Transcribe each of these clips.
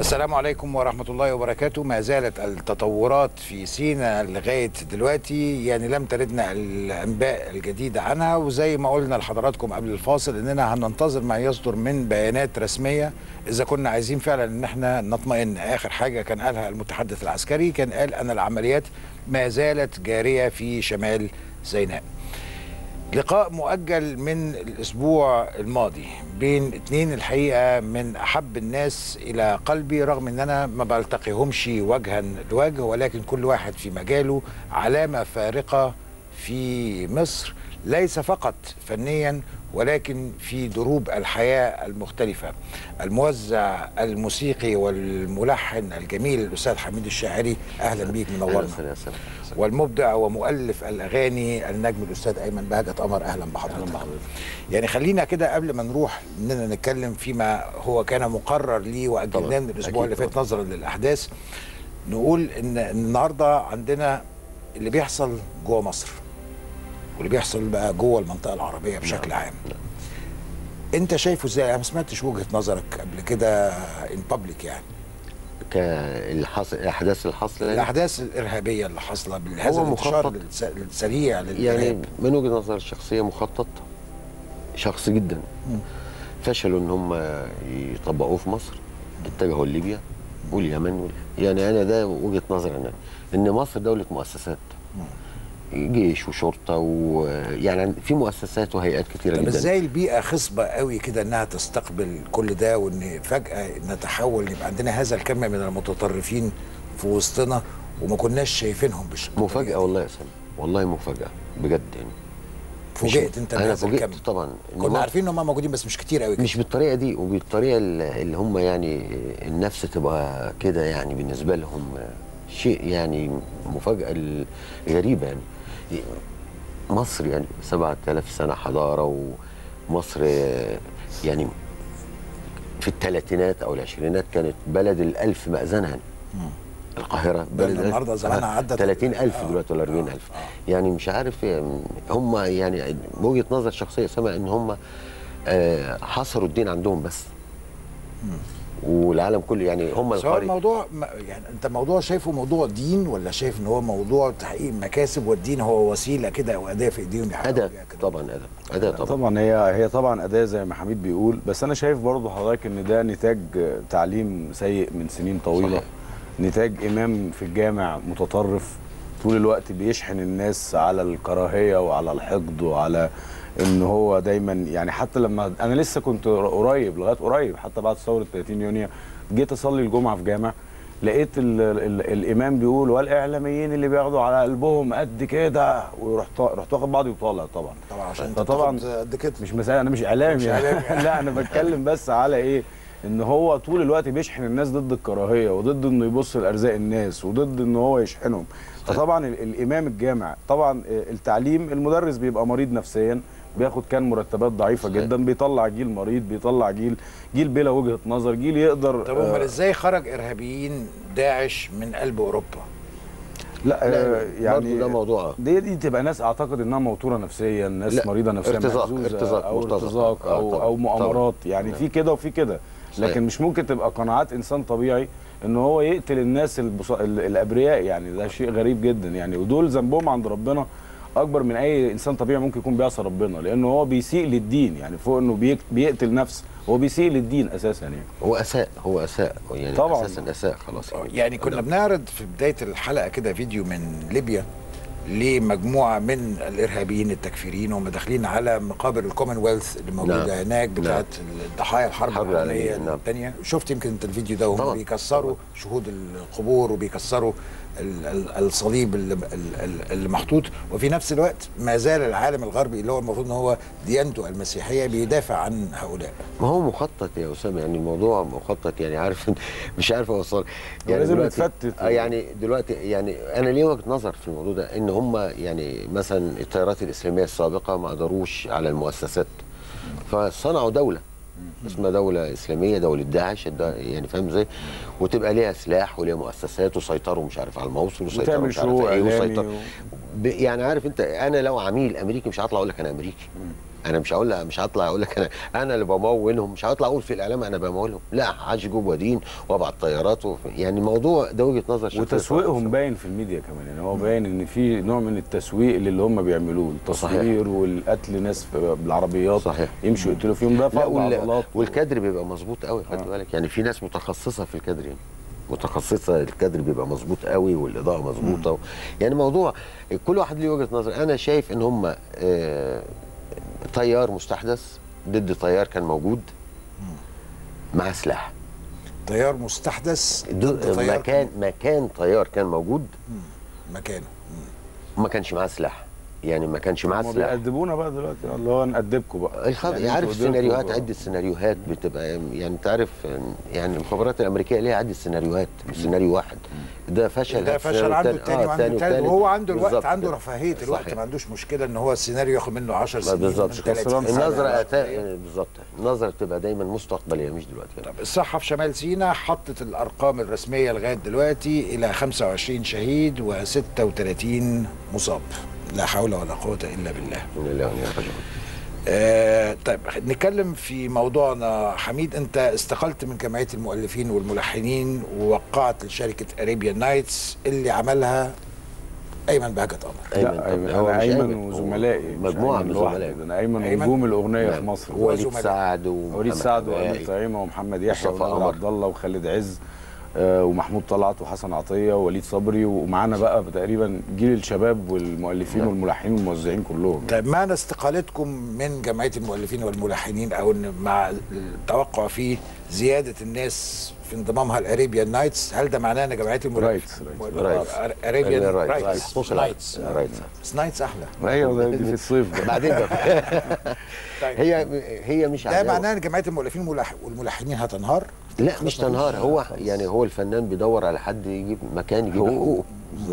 السلام عليكم ورحمة الله وبركاته ما زالت التطورات في سينا لغاية دلوقتي يعني لم تردنا الأنباء الجديدة عنها وزي ما قلنا لحضراتكم قبل الفاصل إننا هننتظر ما يصدر من بيانات رسمية إذا كنا عايزين فعلا إن احنا نطمئن آخر حاجة كان قالها المتحدث العسكري كان قال أن العمليات ما زالت جارية في شمال سيناء لقاء مؤجل من الاسبوع الماضي بين اتنين الحقيقه من احب الناس الى قلبي رغم ان انا ما بلتقيهمش وجها لوجه ولكن كل واحد في مجاله علامه فارقه في مصر ليس فقط فنيا ولكن في دروب الحياه المختلفه الموزع الموسيقي والملحن الجميل الاستاذ حميد الشاعري اهلا بيك منورنا والمبدع ومؤلف الاغاني النجم الاستاذ ايمن بهجت قمر اهلا بحضرتك يعني خلينا كده قبل ما نروح اننا نتكلم فيما هو كان مقرر لي واجلناه من الاسبوع اللي فات نظرا للاحداث نقول ان النهارده عندنا اللي بيحصل جوه مصر واللي بيحصل بقى جوه المنطقه العربيه بشكل عام انت شايفه ازاي انا ما سمعتش وجهه نظرك قبل كده ان بابليك يعني كالحصل الاحداث الحاصله يعني الاحداث الارهابيه اللي حاصله بهذا هو الانتشار مخطط. الس- السريع يعني للارهاب من وجهه نظر الشخصيه مخطط شخصي جدا فشلوا ان هم يطبقوه في مصر اتجهوا لليبيا واليمن وال- يعني انا ده وجهه نظري انا ان مصر دوله مؤسسات جيش وشرطه ويعني في مؤسسات وهيئات كتيره طب جدا ازاي البيئه خصبه قوي كده انها تستقبل كل ده وان فجاه نتحول يبقى عندنا هذا الكم من المتطرفين في وسطنا وما كناش شايفينهم بالشكل مفاجاه والله يا سامي والله مفاجاه بجد يعني فوجئت انت انا بهذا فوجئت الكم طبعا إن كنا مصر- عارفين ان هم موجودين بس مش كتير قوي كده مش بالطريقه دي وبالطريقه اللي اللي هم يعني النفس تبقى كده يعني بالنسبه لهم شيء يعني مفاجاه غريبه يعني مصر يعني 7000 سنه حضاره ومصر يعني في الثلاثينات او العشرينات كانت بلد الألف مأذنة يعني القاهرة ده بلد النهاردة الألف. زمانها عدت 30000 آه، دلوقتي ولا 40000 آه. يعني مش عارف يعني هم يعني وجهة نظر شخصية سامع ان هم آه، حصروا الدين عندهم بس والعالم كله يعني هم بس هو القارئ الموضوع ما- يعني انت موضوع شايفه موضوع دين ولا شايف ان هو موضوع تحقيق مكاسب والدين هو وسيله كده او اداه في ايديهم يحققوا أداة بيها كده؟ طبعا أداة أداة طبعا طبعا هي هي طبعا اداه زي ما حميد بيقول بس انا شايف برضو حضرتك ان ده نتاج تعليم سيء من سنين طويله صحيح. نتاج امام في الجامع متطرف طول الوقت بيشحن الناس على الكراهيه وعلى الحقد وعلى ان هو دايما يعني حتى لما انا لسه كنت قريب لغايه قريب حتى بعد ثوره 30 يونيو جيت اصلي الجمعه في جامع لقيت ال ال الامام بيقول والاعلاميين اللي بياخدوا على قلبهم قد كده ورحت رحت واخد بعضي وطالع طبعا طبعا عشان انت فطبعا تاخد قد كده مش مثال انا مش اعلامي مش يعني. إعلامي. لا انا بتكلم بس على ايه ان هو طول الوقت بيشحن الناس ضد الكراهيه وضد انه يبص لارزاق الناس وضد ان هو يشحنهم فطبعا ال- الامام الجامع طبعا التعليم المدرس بيبقى مريض نفسيا بياخد كان مرتبات ضعيفه صحيح. جدا بيطلع جيل مريض بيطلع جيل جيل بلا وجهه نظر جيل يقدر طب امال آه، ازاي خرج ارهابيين داعش من قلب اوروبا؟ لا, لا، آه، برضو يعني ده موضوع. دي دي تبقى ناس اعتقد انها موتوره نفسيا ناس لا، مريضه نفسيا ارتزاق، مهزوزة ارتزاق، او مرتزق. ارتزاق آه، او طبعاً، او مؤامرات طبعاً. يعني في كده وفي كده صحيح. لكن مش ممكن تبقى قناعات انسان طبيعي ان هو يقتل الناس البص... ال- الابرياء يعني ده شيء غريب جدا يعني ودول ذنبهم عند ربنا اكبر من اي انسان طبيعي ممكن يكون بيعصى ربنا لانه هو بيسيء للدين يعني فوق انه بيك... بيقتل نفس هو بيسيء للدين اساسا يعني هو أساء هو أساء يعني طبعاً. أساسا أساء خلاص يعني كنا بنعرض في بدايه الحلقه كده فيديو من ليبيا لمجموعه من الارهابيين التكفيريين وهم داخلين على مقابر الكومنولث اللي موجوده نعم. هناك بتاعت ضحايا الحرب الحرب العالميه العالمية، نعم. الثانيه شفت يمكن انت الفيديو ده وهم طبعاً. بيكسروا شهود القبور وبيكسروا ال- ال- الصليب اللي, اللي- اللي محطوط وفي نفس الوقت ما زال العالم الغربي اللي هو المفروض ان هو ديانته المسيحيه بيدافع عن هؤلاء ما هو مخطط يا اسامه يعني الموضوع مخطط يعني عارف مش عارف اوصل يعني لازم دلوقتي- يتفتت. آه يعني دلوقتي يعني انا ليه وجهه نظر في الموضوع ده ان هم يعني مثلا التيارات الاسلاميه السابقه ما قدروش على المؤسسات فصنعوا دوله اسمها دولة إسلامية دولة داعش الد- يعني فاهم ازاي؟ وتبقى ليها سلاح وليها مؤسسات وسيطروا مش عارف على الموصل وسيطروا وتعمل مش عارف شو ايه إعلامي وسيطروا و- ب- يعني عارف انت انا لو عميل امريكي مش هطلع اقول لك انا امريكي انا مش هقول مش هطلع اقول لك انا انا اللي بمولهم مش هطلع اقول في الاعلام انا بمولهم لا هشجب ودين وابعت طيارات وف... يعني الموضوع ده وجهه نظر شخصية وتسويقهم خالص. باين في الميديا كمان يعني هو باين ان في نوع من التسويق للي هم بيعملوه التصوير والقتل ناس في- بالعربيات صحيح. يمشوا يقتلوا فيهم ده لا فقد وال... عضلات والكادر بيبقى مظبوط قوي خد آه. بالك يعني في ناس متخصصه في الكادر يعني متخصصه الكادر بيبقى مظبوط قوي والاضاءه مظبوطه و... يعني موضوع كل واحد ليه وجهه نظر انا شايف ان هم آه... طيار مستحدث ضد طيار كان موجود مع سلاح طيار مستحدث ضد ضد طيار مكان مكان طيار كان موجود مكانه وما كانش معاه سلاح يعني ما كانش معاه هم سلاح بيأدبونا بقى دلوقتي اللي هو نأدبكم بقى الخط... يعني عارف انتوا السيناريوهات قدرتوا- عده سيناريوهات بتبقى يعني انت عارف يعني المخابرات الامريكيه ليها عده سيناريوهات مش سيناريو واحد ده فشل ده هات فشل السيناريو عنده التاني. التاني وعنده التاني التالت والتالت. وهو عنده الوقت بالظبط عنده كده. رفاهيه الوقت صحيح. ما عندوش مشكله ان هو السيناريو ياخد منه 10 سنين بالظبط من كده. 30 سنة. النظره أتا... بالظبط النظره بتبقى دايما مستقبليه مش دلوقتي طب الصحة في شمال سيناء حطت الأرقام الرسمية لغاية دلوقتي إلى 25 شهيد و36 مصاب لا حول ولا قوة إلا بالله من الله ونعم الرجل. آه طيب نتكلم في موضوعنا حميد أنت استقلت من جمعية المؤلفين والملحنين ووقعت لشركة أريبيان نايتس اللي عملها أيمن بهجت قمر لا ايمن هو انا مش ايمن هو وزملائي مش مجموعه أيمن من لوحده. زملائي ده انا ايمن أيمن- نجوم الاغنيه نعم. في مصر هو وليد زملاء. سعد وليد ومحمد سعد وامير حمائي. طعيمه ومحمد يحيى مصطفى ومحمد قمر. عبد الله وخالد عز آه، ومحمود طلعت وحسن عطيه ووليد صبري ومعانا بقى تقريبا جيل الشباب والمؤلفين نعم. والملحنين والموزعين كلهم طيب معنى استقالتكم من جمعية المؤلفين والملحنين أو إن مع التوقع في زيادة الناس في انضمامها الأريبيان نايتس هل ده معناه ان جمعيه رايتس، رايتس. اريبيان رايتس. رايتس خصوصا نايتس رايتس. بس نايتس احلى ايوه ده في الصيف ده بعدين ده طيب. هي هي مش ده عداوة. معناه ان جمعيه المؤلفين والملح- والملحنين هتنهار لا مش تنهار هو يعني هو الفنان بيدور على حد يجيب مكان يجيب حقوقه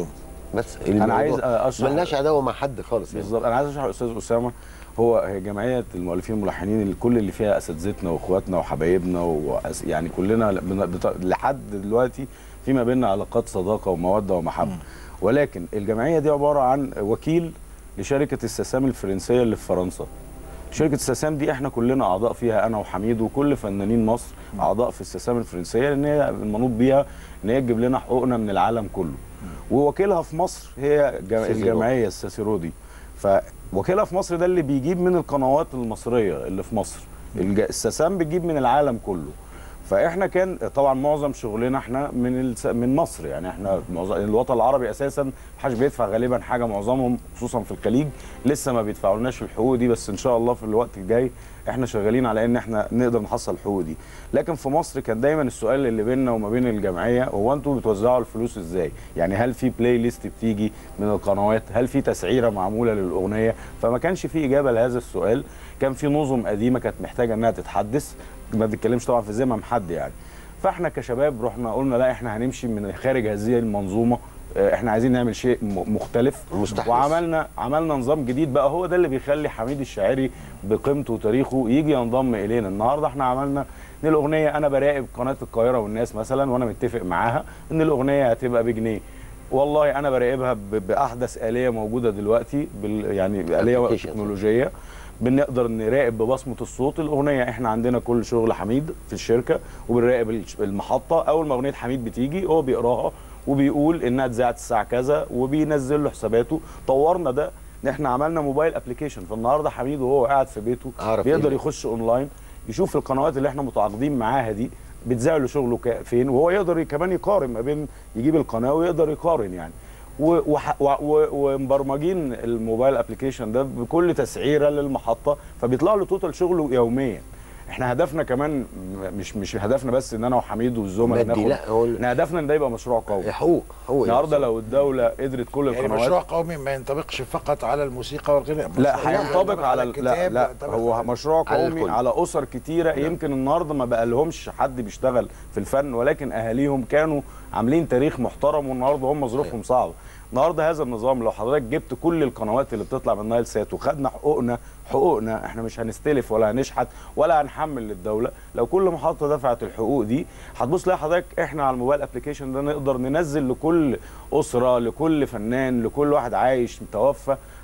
بس أنا عايز الموضوع أشرح- ملناش عداوه مع حد خالص يعني بالظبط انا عايز اشرح الاستاذ اسامه هو هي جمعيه المؤلفين والملحنين اللي كل اللي فيها اساتذتنا واخواتنا وحبايبنا وأس يعني كلنا بن- بت- لحد دلوقتي في ما بيننا علاقات صداقه وموده ومحبه ولكن الجمعيه دي عباره عن وكيل لشركه السسام الفرنسيه اللي في فرنسا شركه السسام دي احنا كلنا اعضاء فيها انا وحميد وكل فنانين مصر اعضاء في السسام الفرنسيه لان هي المنوط بيها ان هي تجيب لنا حقوقنا من العالم كله ووكيلها في مصر هي جم- سيسيرو. الجمعيه الساسيرودي فوكيلها في مصر ده اللي بيجيب من القنوات المصريه اللي في مصر الج- السسام بتجيب من العالم كله فاحنا كان طبعا معظم شغلنا احنا من الس... من مصر يعني احنا معظم الوطن العربي اساسا محدش بيدفع غالبا حاجه معظمهم خصوصا في الخليج لسه ما بيدفعولناش الحقوق دي بس ان شاء الله في الوقت الجاي احنا شغالين على ان احنا نقدر نحصل الحقوق دي لكن في مصر كان دايما السؤال اللي بيننا وما بين الجمعيه هو انتوا بتوزعوا الفلوس ازاي يعني هل في بلاي ليست بتيجي من القنوات هل في تسعيره معموله للاغنيه فما كانش في اجابه لهذا السؤال كان في نظم قديمه كانت محتاجه انها تتحدث ما بنتكلمش طبعا في ذمم حد يعني فاحنا كشباب رحنا قلنا لا احنا هنمشي من خارج هذه المنظومه اه، احنا عايزين نعمل شيء م- مختلف مستحدث. وعملنا عملنا نظام جديد بقى هو ده اللي بيخلي حميد الشاعري بقيمته وتاريخه يجي ينضم الينا النهارده احنا عملنا ان الاغنيه انا براقب قناه القاهره والناس مثلا وانا متفق معاها ان الاغنيه هتبقى بجنيه والله انا براقبها ب- باحدث اليه موجوده دلوقتي بال يعني اليه Application. تكنولوجيه بنقدر نراقب ببصمه الصوت الاغنيه احنا عندنا كل شغل حميد في الشركه وبنراقب الش- المحطه اول ما اغنيه حميد بتيجي هو بيقراها وبيقول انها اتذاعت الساعه كذا وبينزل له حساباته طورنا ده ان احنا عملنا موبايل ابلكيشن فالنهارده حميد وهو قاعد في بيته أعرف بيقدر إيه؟ يخش اونلاين يشوف القنوات اللي احنا متعاقدين معاها دي بتذاع له شغله كا- فين وهو يقدر كمان يقارن ما بين يجيب القناه ويقدر يقارن يعني و- وح- و- و- ومبرمجين الموبايل ابلكيشن ده بكل تسعيره للمحطه فبيطلع له توتال شغله يوميا احنا هدفنا كمان م- مش مش هدفنا بس ان انا وحميد والزملاء مادي، ناخد لا، هو ال- احنا هدفنا ان ده يبقى مشروع قوي حقوق حقوق النهارده لو الدوله قدرت كل يعني القنوات مشروع قومي ما ينطبقش فقط على الموسيقى والغناء لا مشروع هينطبق على لا الكتاب لا ينطبق هو على- مشروع على قومي الكل. على اسر كتيره يمكن النهارده ما بقى لهمش حد بيشتغل في الفن ولكن اهاليهم كانوا عاملين تاريخ محترم والنهارده هم ظروفهم صعبه النهارده هذا النظام لو حضرتك جبت كل القنوات اللي بتطلع من نايل سات وخدنا حقوقنا حقوقنا احنا مش هنستلف ولا هنشحت ولا هنحمل للدوله لو كل محطه دفعت الحقوق دي هتبص تلاقي حضرتك احنا على الموبايل ابلكيشن ده نقدر ننزل لكل اسره لكل فنان لكل واحد عايش متوفى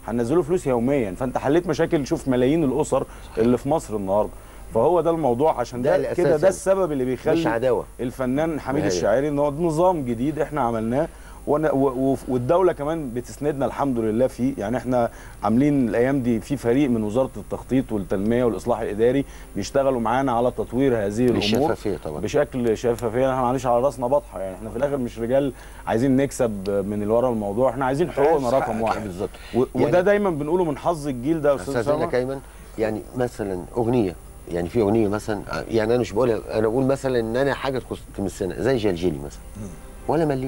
هننزله فلوس يوميا فانت حليت مشاكل شوف ملايين الاسر اللي في مصر النهارده فهو ده الموضوع عشان ده ده كده الأساس ده يعني. السبب اللي بيخلي مش عداوه الفنان حميد هي. الشاعري ان هو نظام جديد احنا عملناه وانا و- و- والدوله كمان بتسندنا الحمد لله فيه يعني احنا عاملين الايام دي في فريق من وزاره التخطيط والتنميه والاصلاح الاداري بيشتغلوا معانا على تطوير هذه الامور بالشفافيه طبعا بشكل شفافيه احنا معلش على راسنا بطحه يعني احنا في الاخر مش رجال عايزين نكسب من اللي ورا الموضوع احنا عايزين حقوقنا عايز رقم حقك واحد بالظبط و- يعني- وده دايما بنقوله من حظ الجيل ده يا استاذ استاذ اسامه ايمن يعني مثلا اغنيه يعني في اغنيه مثلا يعني انا مش بقولها انا بقول مثلا ان انا حاجه تخص تمسنا زي جلجلي مثلا ولا مليم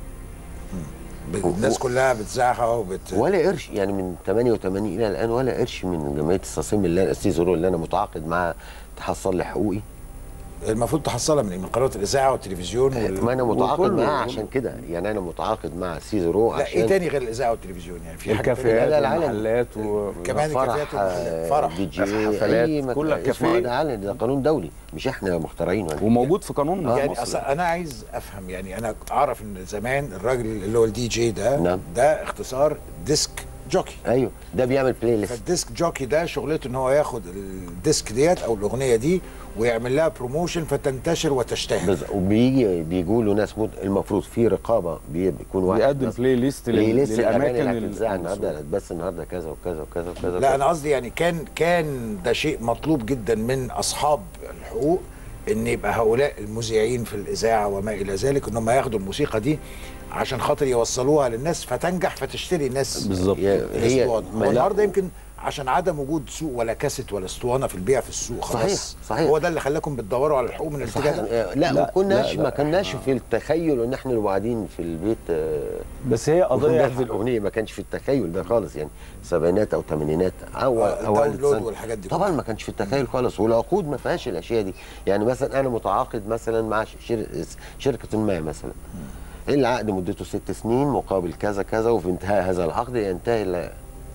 الناس كلها بتذاعها وبت ولا قرش يعني من 88 الى الان ولا قرش من جمعيه التصميم اللي انا السيزرو اللي انا متعاقد معاها تحصل لي حقوقي المفروض تحصلها من من قنوات الاذاعه والتلفزيون وال... ما انا متعاقد وكله- معاها وكله. عشان كده يعني انا متعاقد مع سيزرو لا عشان ايه تاني غير الاذاعه والتلفزيون يعني في حاجه تانية؟ الكافيهات لا، لا، العالم. والمحلات و... كمان فرح الكافيهات والمحلات. آه، فرح. دي جي حفلات، أي مكان. كل اسمه كافيه. ده عالم ده قانون دولي مش احنا مخترعينه يعني. وموجود في قانوننا يعني مصر. اصلا انا عايز افهم يعني انا اعرف ان زمان الراجل اللي هو الدي جي ده نعم. ده اختصار ديسك جوكي ايوه ده بيعمل بلاي ليست فالديسك جوكي ده شغلته ان هو ياخد الديسك ديت او الاغنيه دي ويعمل لها بروموشن فتنتشر وتشتهر بز- وبيجي بيجوا له ناس مد... المفروض في رقابه بي- بيكون واحد بيقدم بس- بلاي ليست بلاي لل- ليست الاغاني للاماكن اللي اللي هتتذاع النهارده بس النهارده كذا وكذا وكذا وكذا لا وكذا. انا قصدي يعني كان كان ده شيء مطلوب جدا من اصحاب الحقوق ان يبقى هؤلاء المذيعين في الاذاعه وما الى ذلك ان هم ياخدوا الموسيقى دي عشان خاطر يوصلوها للناس فتنجح فتشتري الناس بالظبط هي هي الاسطوانه ما- هو النهارده يمكن عشان عدم وجود سوق ولا كاسيت ولا اسطوانه في البيع في السوق خلاص صحيح، صحيح. هو ده اللي خلاكم بتدوروا على الحقوق من الاتجاه صحيح. ده آه، لا, ما لا، كناش لا، ما لا، كناش في التخيل ان احنا نبقى قاعدين في البيت آه، بس هي قضيه وننزل الاغنيه ما كانش في التخيل ده خالص يعني سبعينات او ثمانينات او آه، او الداونلود والحاجات دي طبعا ما كانش في التخيل خالص والعقود ما فيهاش الاشياء دي يعني مثلا انا متعاقد مثلا مع شر... شركه ما مثلا العقد مدته ست سنين مقابل كذا كذا وفي انتهاء هذا العقد ينتهي ل...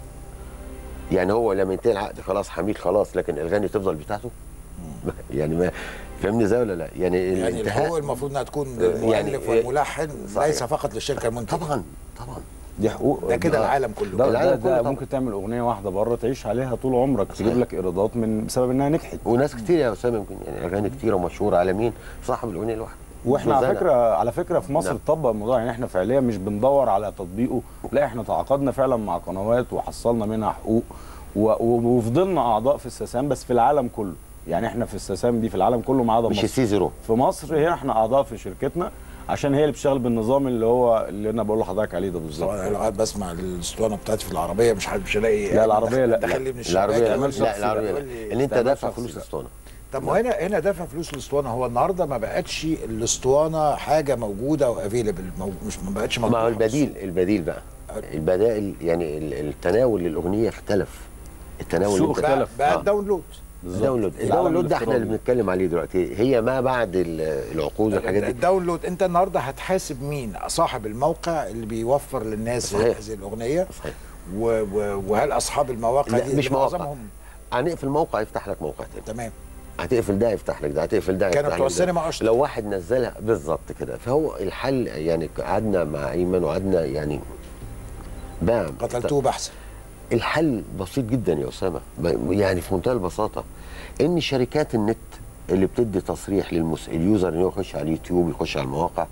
يعني هو لما ينتهي العقد خلاص حميد خلاص لكن الاغاني تفضل بتاعته يعني ما فاهمني ازاي ولا لا يعني, يعني الانتهاء الحقوق المفروض انها تكون يعني- للمؤلف والملحن صحيح. ليس فقط للشركه المنتجه طبعا طبعا دي حقوق ده كده ده- العالم كله ده, العالم ده, كله ده طبعا. ممكن تعمل اغنيه واحده بره تعيش عليها طول عمرك تجيب لك ايرادات من بسبب انها نجحت وناس كتير يا اسامه يمكن يعني اغاني كتيره ومشهوره على مين صاحب الاغنيه لوحده واحنا على زوزانة. فكره على فكره في مصر نعم. اتطبق الموضوع يعني احنا فعليا مش بندور على تطبيقه لا احنا تعاقدنا فعلا مع قنوات وحصلنا منها حقوق و- و- وفضلنا اعضاء في الساسام بس في العالم كله يعني احنا في الساسام دي في العالم كله ما عدا مش مصر السي زيرو في مصر هي احنا اعضاء في شركتنا عشان هي اللي بتشتغل بالنظام اللي هو اللي انا بقول لحضرتك عليه ده بالظبط طبعا انا لو قاعد بسمع الاسطوانه بتاعتي في العربيه مش عارف مش هلاقي لا، العربية لا. دخل لي من الشباك العربيه يقول تعمل لي- شخصي لا العربيه يقول لا. لي- اللي انت تعمل دافع شخصي فلوس بقى. اسطوانه طب ما هنا هنا دافع فلوس الاسطوانه هو النهارده ما بقتش الاسطوانه حاجه موجوده وافيلبل مش ما بقتش ما موجوده هو البديل البديل بقى البدائل يعني ال- التناول للاغنيه اختلف التناول السوق انت- بقى, اختلف. بقى آه. الداونلود الداونلود العالم الداونلود ده احنا اللي الافتراضي. بنتكلم عليه دلوقتي هي ما بعد ال- العقود والحاجات دي الداونلود انت النهارده هتحاسب مين صاحب الموقع اللي بيوفر للناس صحيح. هذه الاغنيه صحيح و و وهل اصحاب المواقع لا دي مش اللي مواقع معظمهم هنقفل موقع يفتح لك موقع تاني تمام هتقفل ده يفتح لك ده هتقفل ده كانوا يفتح بتوع لك ده. السينما اشطر لو واحد نزلها بالظبط كده فهو الحل يعني قعدنا مع ايمن وقعدنا يعني بقى قتلتوه بحثا الحل بسيط جدا يا اسامه ب- يعني في منتهى البساطه ان شركات النت اللي بتدي تصريح للمس... اليوزر انه يخش على اليوتيوب يخش على المواقع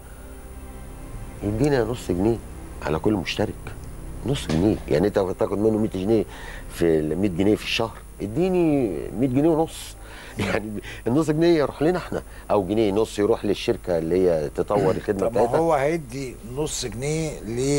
يدينا نص جنيه على كل مشترك نص جنيه يعني انت تاخد منه 100 جنيه في ال 100 جنيه في الشهر اديني 100 جنيه ونص يعني النص جنيه يروح لنا احنا او جنيه نص يروح للشركه اللي هي تطور الخدمه طب ما بتاعتها هو هيدي نص جنيه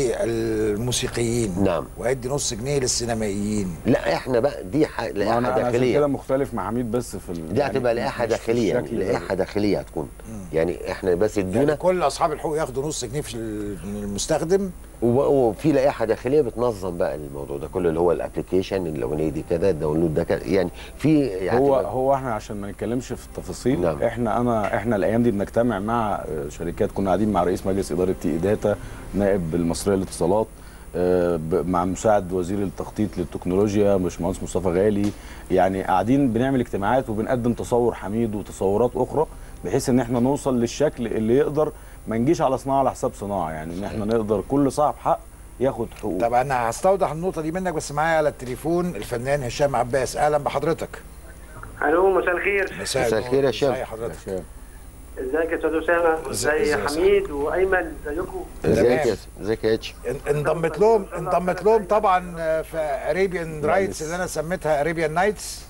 للموسيقيين نعم. وهيدي نص جنيه للسينمائيين لا احنا بقى دي ح... ما لائحه انا أنا عشان داخليه كده مختلف مع حميد بس في ال... دي هتبقى لائحه مش في داخليه يعني الشكل ده. لائحه داخليه هتكون يعني احنا بس يعني ادونا كل اصحاب الحقوق ياخدوا نص جنيه في ال- من المستخدم و- وفي لائحه داخليه بتنظم بقى الموضوع ده كله اللي هو الابلكيشن الاغنيه دي كده الداونلود ده كده يعني في يعني هو هتبقى- هو احنا عشان ما نتكلمش في التفاصيل نعم. احنا انا احنا الايام دي بنجتمع مع آه، شركات كنا قاعدين مع رئيس مجلس اداره تي داتا نائب المصريه للاتصالات آه، ب- مع مساعد وزير التخطيط للتكنولوجيا باشمهندس مصطفى غالي يعني قاعدين بنعمل اجتماعات وبنقدم تصور حميد وتصورات اخرى بحيث ان احنا نوصل للشكل اللي يقدر ما نجيش على صناعه على حساب صناعه يعني ان احنا نقدر كل صاحب حق ياخد حقوقه طب انا هستوضح النقطه دي منك بس معايا على التليفون الفنان هشام عباس اهلا بحضرتك الو مساء الخير مساء النور. الخير يا هشام. ازي حضرتك هشام. ازيك يا استاذ اسامه إز- ازي إزاي يا حميد وايمن ازيكم ازيك يا ازيك يا اتش ان- انضمت لهم انضمت لهم طبعا في اريبيان رايتس اللي انا سميتها اريبيان نايتس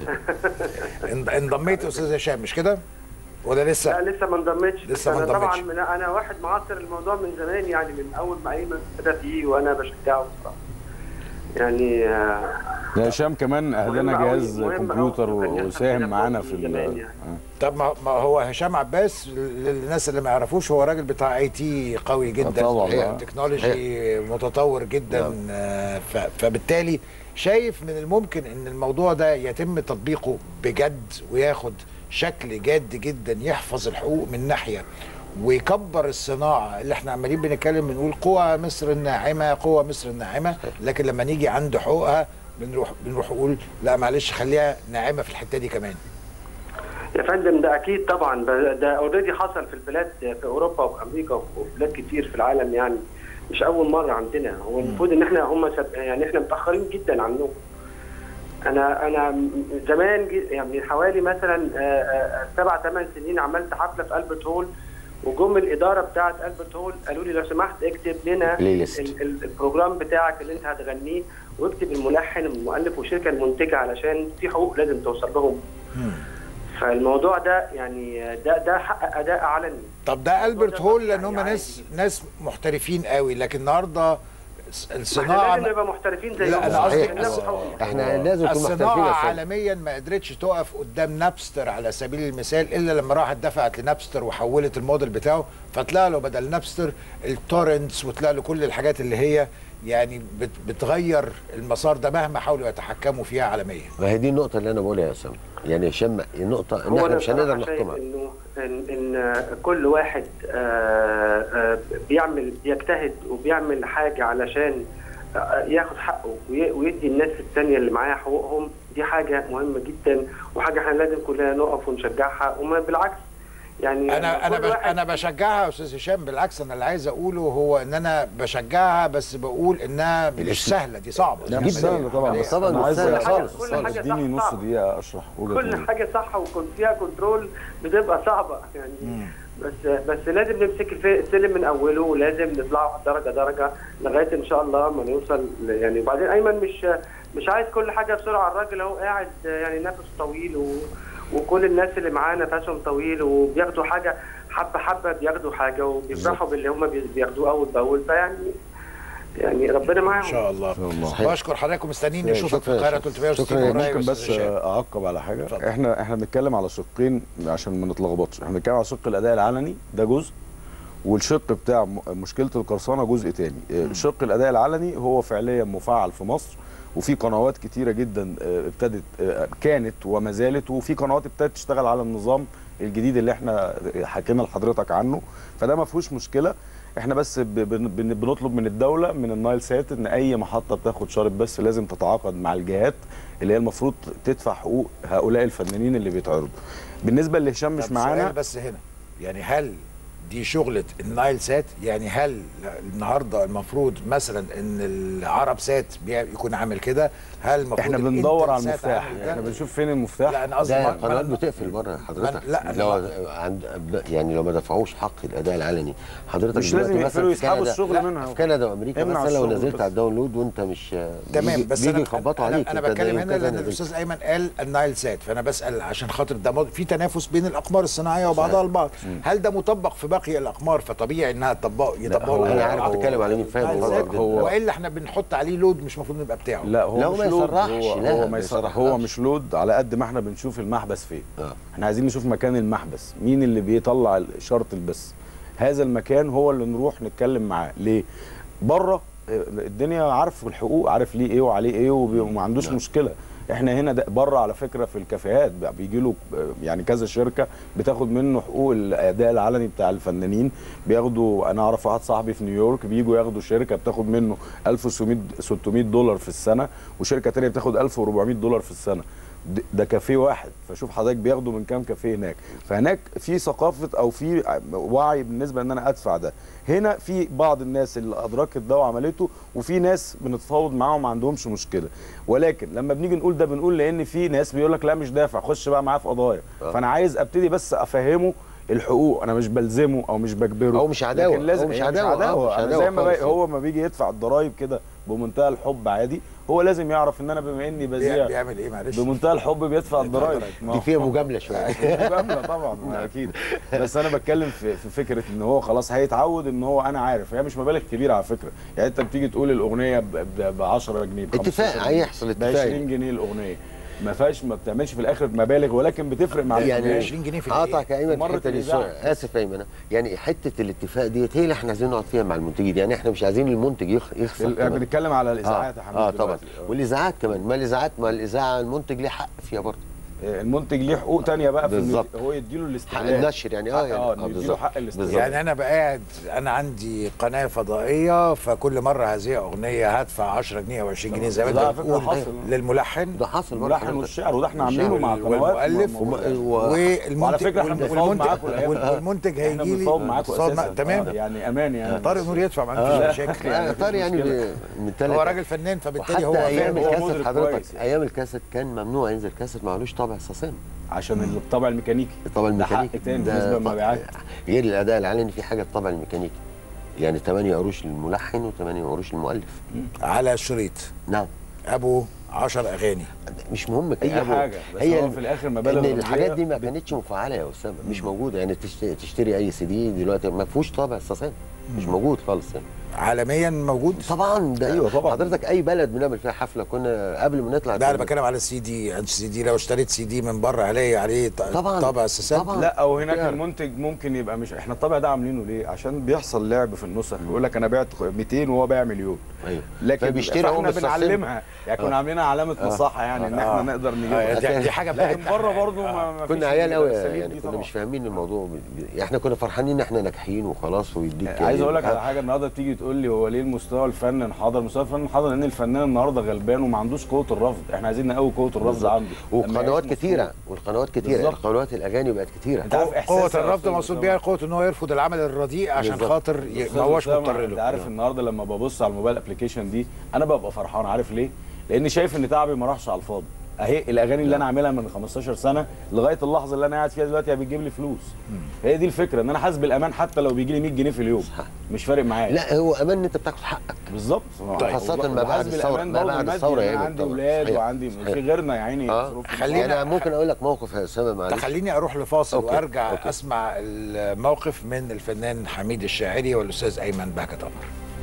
انضميت يا استاذ هشام مش كده ولا لا لسه لسه ما انضمتش لسه ما انا طبعا انضمتش. من انا واحد معاصر الموضوع من زمان يعني من اول ما ايمن ابتدى فيه وانا بشجعه بصراحه يعني آه، يا هشام كمان اهدانا مهم أوي- جهاز مهم أوي كمبيوتر إنه كان يحصل وساهم كده معانا في في ال- زمان يعني. آه. طب ما ما هو هشام عباس للناس اللي ما يعرفوش هو راجل بتاع اي تي قوي جدا طبعاً، هي آه. تكنولوجي متطور جدا آه، ف- فبالتالي شايف من الممكن ان الموضوع ده يتم تطبيقه بجد وياخد شكل جاد جدا يحفظ الحقوق من ناحيه ويكبر الصناعه اللي احنا عمالين بنتكلم بنقول قوى مصر الناعمه قوى مصر الناعمه لكن لما نيجي عند حقوقها بنروح بنروح نقول لا معلش خليها ناعمه في الحته دي كمان يا فندم ده اكيد طبعا ب- ده اوريدي حصل في البلاد في اوروبا وفي امريكا وفي بلاد كتير في العالم يعني مش اول مره عندنا هو المفروض ان احنا هم سب... يعني احنا متاخرين جدا عنهم انا انا م- زمان جي- يعني من حوالي مثلا آه، آه، سبع ثمان سنين عملت حفله في البرت هول وجم الاداره بتاعه البرت هول قالوا لي لو سمحت اكتب لنا بلاي ليست. ال- ال- البروجرام بتاعك اللي انت هتغنيه واكتب الملحن والمؤلف والشركه المنتجه علشان في حقوق لازم توصل لهم فالموضوع ده يعني ده ده حق اداء علني طب ده البرت هول لان يعني هم عادي. ناس ناس محترفين قوي لكن النهارده س- احنا الصناعه لازم نبقى محترفين زيهم لا، أنا قصدي- ناخد حقوقنا. احنا لازم نكون محترفين الصناعه يا أستاذ. عالميا ما قدرتش تقف قدام نابستر على سبيل المثال الا لما راحت دفعت لنابستر وحولت الموديل بتاعه فطلع له بدل نابستر التورنتس وطلع له كل الحاجات اللي هي يعني بت بتغير المسار ده مهما حاولوا يتحكموا فيها عالميا ما هي دي النقطة اللي أنا بقولها يا أسامة يعني هشام النقطة إن هو إحنا أنا مش هنقدر بصراحة شايف نحكمها انه ان ان كل واحد آه، آه، بيعمل بيجتهد وبيعمل حاجه علشان آه، ياخد حقه وي- ويدي الناس الثانيه اللي معاه حقوقهم دي حاجه مهمه جدا وحاجه احنا لازم كلنا نقف ونشجعها وما بالعكس يعني انا انا كل بش واحد- انا بشجعها يا استاذ هشام بالعكس انا اللي عايز اقوله هو ان انا بشجعها بس بقول انها مش سهله دي صعبه لا دي مش عملية. سهل طبعا عملية. بس طبعاً انا مش عايز سهل كل حاجة- خالص، كل خالص. حاجة اديني صح نص صعبة. دقيقة اشرح وجهة كل نظري. حاجه صح ويكون فيها كنترول بتبقى صعبه يعني بس بس لازم نمسك الف- السلم من اوله ولازم نطلع درجه درجه لغايه ان شاء الله ما نوصل ل- يعني وبعدين ايمن مش مش عايز كل حاجه بسرعه الراجل اهو قاعد يعني نفسه طويل و وكل الناس اللي معاه نفسهم طويل وبياخدوا حاجه حبه حبه بياخدوا حاجه وبيفرحوا باللي هم بي- بياخدوه اول باول فيعني يعني ربنا معاهم ان شاء الله شاء الله. صحيح. بشكر حضرتك ومستنيين شكراً نشوفك في يا القاهره شكراً. 360 شكراً يا قريب يا ممكن أستاذ بس هشام. اعقب على حاجه اتفضل. احنا احنا بنتكلم على شقين عشان ما نتلخبطش احنا بنتكلم على شق الاداء العلني ده جزء والشق بتاع م- مشكله القرصنه جزء تاني اه، شق الاداء العلني هو فعليا مفعل في مصر وفي قنوات كتيره جدا اه، ابتدت اه، كانت وما زالت وفي قنوات ابتدت تشتغل على النظام الجديد اللي احنا حكينا لحضرتك عنه فده ما فيهوش مشكله احنا بس ب- بن- بن- بنطلب من الدوله من النايل سات ان اي محطه بتاخد شارب بس لازم تتعاقد مع الجهات اللي هي المفروض تدفع حقوق هؤلاء الفنانين اللي بيتعرضوا بالنسبه لهشام مش طب معانا سؤال بس هنا يعني هل دي شغلة النايل سات يعني هل النهارده المفروض مثلا ان العرب سات بي- يكون عامل كده هل المفروض احنا بندور على الإنتل سات المفتاح عامل ده؟ احنا بنشوف فين المفتاح لا انا قصدي ده ما- القنوات ما- بتقفل بره حضرتك ما- لا، أنا لو ما- عند يعني لو ما دفعوش حق الاداء العلني حضرتك مش دلوقتي لازم مثلا يقفلوا في يسحبوا كندا- الشغل لا، منها. في كندا وامريكا امنع مثلا لو الشغل نزلت بس. على الداونلود وانت مش تمام بيجي- بس بيجي انا يخبطوا انا, عليك أنا أنت بتكلم ده هنا كذا لان نزلت. الاستاذ ايمن قال النايل سات فانا بسال عشان خاطر ده مو- في تنافس بين الاقمار الصناعيه وبعضها البعض هل ده مطبق في باقي الاقمار فطبيعي انها تطبق يطبقوا هو- انا على عارف بعض؟ بتتكلم على مين فاهم النايل هو- سات، هو- والا احنا بنحط عليه لود مش المفروض نبقى بتاعه لا هو لا، مش ما لود يصرحش، هو, لا، هو ما ما يصرح يصرحش. هو مش لود على قد ما احنا بنشوف المحبس فين آه. احنا عايزين نشوف مكان المحبس مين اللي بيطلع شرط البث هذا المكان هو اللي نروح نتكلم معاه ليه بره آه، الدنيا عارف الحقوق عارف ليه ايه وعليه ايه وبي- وما عندوش مشكله احنا هنا ده بره على فكره في الكافيهات بقى بيجي له آه، يعني كذا شركه بتاخد منه حقوق الاداء العلني بتاع الفنانين بياخدوا انا اعرف واحد صاحبي في نيويورك بيجوا ياخدوا شركه بتاخد منه 1600 600 دولار في السنه وشركه تانية بتاخد 1400 دولار في السنه د- ده كافيه واحد فشوف حضرتك بياخدوا من كام كافيه هناك فهناك في ثقافه او في وعي بالنسبه ان انا ادفع ده هنا في بعض الناس اللي ادركت ده وعملته وفي ناس بنتفاوض معاهم ما عندهمش مشكله ولكن لما بنيجي نقول ده بنقول لان في ناس بيقول لك لا مش دافع خش بقى معاه في قضايا آه. فانا عايز ابتدي بس افهمه الحقوق انا مش بلزمه او مش بجبره أو مش عداوة، لكن لازم أو مش هي عداوة، آه، مش أنا عداوة زي ما خالص بقى هو ما بيجي يدفع الضرايب كده بمنتهى الحب عادي هو لازم يعرف ان انا بما اني بي- بذيع بيعمل ايه معلش بمنتهى الحب بيدفع الضرايب ما دي هو- فيها مجامله شويه مجامله طبعا ما اكيد بس انا بتكلم في, في فكره ان هو خلاص هيتعود ان هو انا عارف هي مش مبالغ كبيره على فكره يعني انت بتيجي تقول الاغنيه ب 10 جنيه ب اتفاق، 15 جنيه، هيحصل ب اتفاق. 20 جنيه الاغنيه ما فيهاش ما بتعملش في الاخر مبالغ ولكن بتفرق مع يعني الجمهور. 20 جنيه في قاطعك يا ايمن في مرة الحته دي الإذاعة. سوري، اسف يا ايمن يعني حته الاتفاق ديت هي اللي احنا عايزين نقعد فيها مع المنتجين يعني احنا مش عايزين المنتج يخ- يخسر يعني كمان. بنتكلم على الاذاعات يا حميد اه طبعا دلوقتي. آه. والاذاعات كمان ما الاذاعات ما الاذاعه المنتج ليه حق فيها برضه المنتج ليه حقوق تانية بقى في إنه بالظبط. هو يديله حق الاستغلال النشر يعني اه حق- يعني اه انه آه، يديله بالظبط. حق الاستغلال بالظبط. يعني انا بقعد انا عندي قناه فضائيه فكل مره هذه اغنيه هدفع 10 جنيه او 20 جنيه زي ما ده على انت فكرة بتقول حصل. للملحن ده حصل برضه الملحن حضرتك. والشعر وده احنا والشعر عاملينه مع وال- قنوات والمؤلف م- م- و- والمنتج وعلى فكرة احنا بنتفاوض والمنتج معاكم الأيام دي. والمنتج احنا هيجي بنتفاوض لي معاكم اتصال مع- اساسا تمام آه، يعني امان يعني طارق نور يدفع ما آه. عنديش مشاكل آه، طار يعني مشكلة. ب- من تلات- هو راجل فنان فبالتالي وحتى هو ايام فاهم هو الكاسيت مدرك حضرتك كويس يعني. ايام الكاسيت كان ممنوع ينزل كاسيت معلوش طابع ساسين عشان الطابع الميكانيكي الطابع ده حق الميكانيكي تاني ده بالنسبه طب- للمبيعات غير الاداء العلني في حاجه الطابع الميكانيكي يعني 8 قروش للملحن و8 قروش للمؤلف على الشريط نعم ابو 10 اغاني مش مهم اي كتابه. حاجه بس هي هو في الاخر مبالغ ان رمزية الحاجات دي ما كانتش مفعله يا اسامه مش موجوده يعني تشت- تشتري اي سي دي دلوقتي ما فيهوش طابع ساسين مش موجود خالص يعني عالميا موجود طبعا ده أيوة طبعا. حضرتك اي بلد بنعمل فيها حفله كنا قبل ما نطلع لا انا بتكلم على السي دي السي دي لو اشتريت سي دي من بره هلاقي عليه ط- طبعاً. طابع اساسات طبعاً. لا او هناك يعني. المنتج ممكن يبقى مش احنا الطابع ده عاملينه ليه عشان بيحصل لعب في النسخ يقول لك انا بعت 200 وهو بايع مليون ايوه لكن فبيشتري هو فاحنا بالساسين. بنعلمها يعني كنا عاملينها علامه نصاحه يعني ان احنا نقدر آه، نجيبها دي, دي حاجه لكن بتاعت بره برضه ما ما فيش كنا عيال قوي الأساليب يعني دي كنا طبعاً. مش فاهمين الموضوع ب- ب- احنا كنا فرحانين ان احنا ناجحين وخلاص ويديك عايز اقول لك يعني على حاجه النهارده تيجي تقول لي هو ليه المستوى الفني انحدر مستوى الفن انحدر لان الفنان النهارده غلبان وما عندوش قوه الرفض احنا عايزين نقوي قوه الرفض بالظبط. عنده لما وقنوات يعيش كتيره مفروض. والقنوات كتيره بالظبط. قنوات الاغاني بقت كتيره انت عارف قوة إحساس يا الرفض أستاذ مقصود أسامة؟ بيها قوة ان هو يرفض العمل الرديء عشان بالظبط. خاطر ي- أستاذ ما هوش أسامة، مضطر انت له عارف النهارده لما ببص على الموبايل ابلكيشن دي انا ببقى فرحان عارف ليه؟ لان شايف ان تعبي ما راحش على الفاضي اهي الاغاني اللي انا عاملها من 15 سنه لغايه اللحظه اللي انا قاعد فيها دلوقتي هي بتجيب لي فلوس هي دي الفكره ان انا حاسس بالامان حتى لو بيجي لي 100 جنيه في اليوم مش فارق معايا لا هو امان ان انت بتاخد حقك بالظبط خاصة ما بعد وحاسس الثورة. بالأمان ما برضه بعد المادي، الثورة إن يا انا إيمن عندي طبعاً. اولاد صحيح. وعندي صحيح. في غيرنا يا عيني اه يصرفوا. خلينا- انا ممكن اقول لك موقف يا اسامه معلش تخليني اروح لفاصل أوكي. وارجع أوكي. اسمع الموقف من الفنان حميد الشاعري والاستاذ ايمن بهجت قمر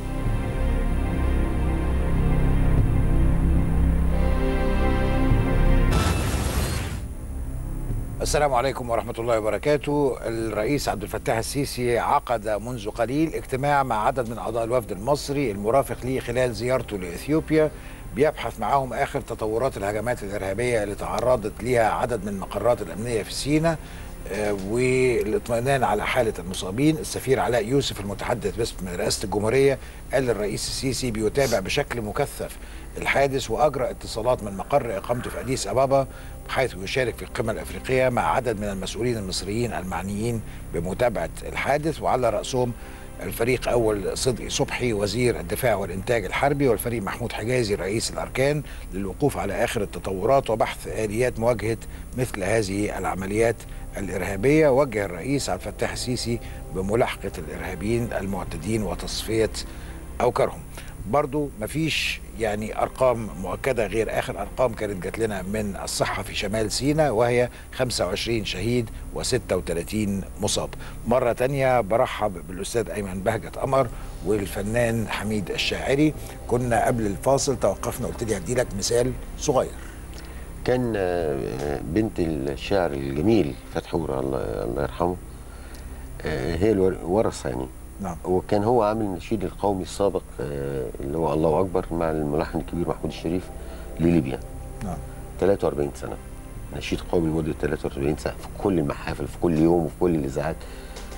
السلام عليكم ورحمة الله وبركاته الرئيس عبد الفتاح السيسي عقد منذ قليل اجتماع مع عدد من أعضاء الوفد المصري المرافق ليه خلال زيارته لإثيوبيا بيبحث معاهم آخر تطورات الهجمات الإرهابية اللي تعرضت ليها عدد من المقرات الأمنية في سيناء آه، والاطمئنان على حالة المصابين السفير علاء يوسف المتحدث باسم رئاسة الجمهورية قال للرئيس السيسي بيتابع بشكل مكثف الحادث وأجرى اتصالات من مقر إقامته في أديس أبابا حيث يشارك في القمة الأفريقية مع عدد من المسؤولين المصريين المعنيين بمتابعة الحادث وعلى رأسهم الفريق أول صدقي صبحي وزير الدفاع والإنتاج الحربي والفريق محمود حجازي رئيس الأركان للوقوف على آخر التطورات وبحث آليات مواجهة مثل هذه العمليات الإرهابية وجه الرئيس عبد الفتاح السيسي بملاحقة الإرهابيين المعتدين وتصفية أوكارهم برضو مفيش يعني ارقام مؤكده غير اخر ارقام كانت جات لنا من الصحه في شمال سيناء وهي 25 شهيد و36 مصاب مره تانية برحب بالاستاذ ايمن بهجت قمر والفنان حميد الشاعري كنا قبل الفاصل توقفنا قلت لي هدي لك مثال صغير كان آه، بنت الشاعر الجميل فتحي حورة الله الله يرحمه آه، هي الورثة يعني نعم وكان هو عامل النشيد القومي السابق آه، اللي هو الله اكبر مع الملحن الكبير محمود الشريف لليبيا نعم 43 سنه نشيد قومي لمده 43 سنه في كل المحافل في كل يوم وفي كل الاذاعات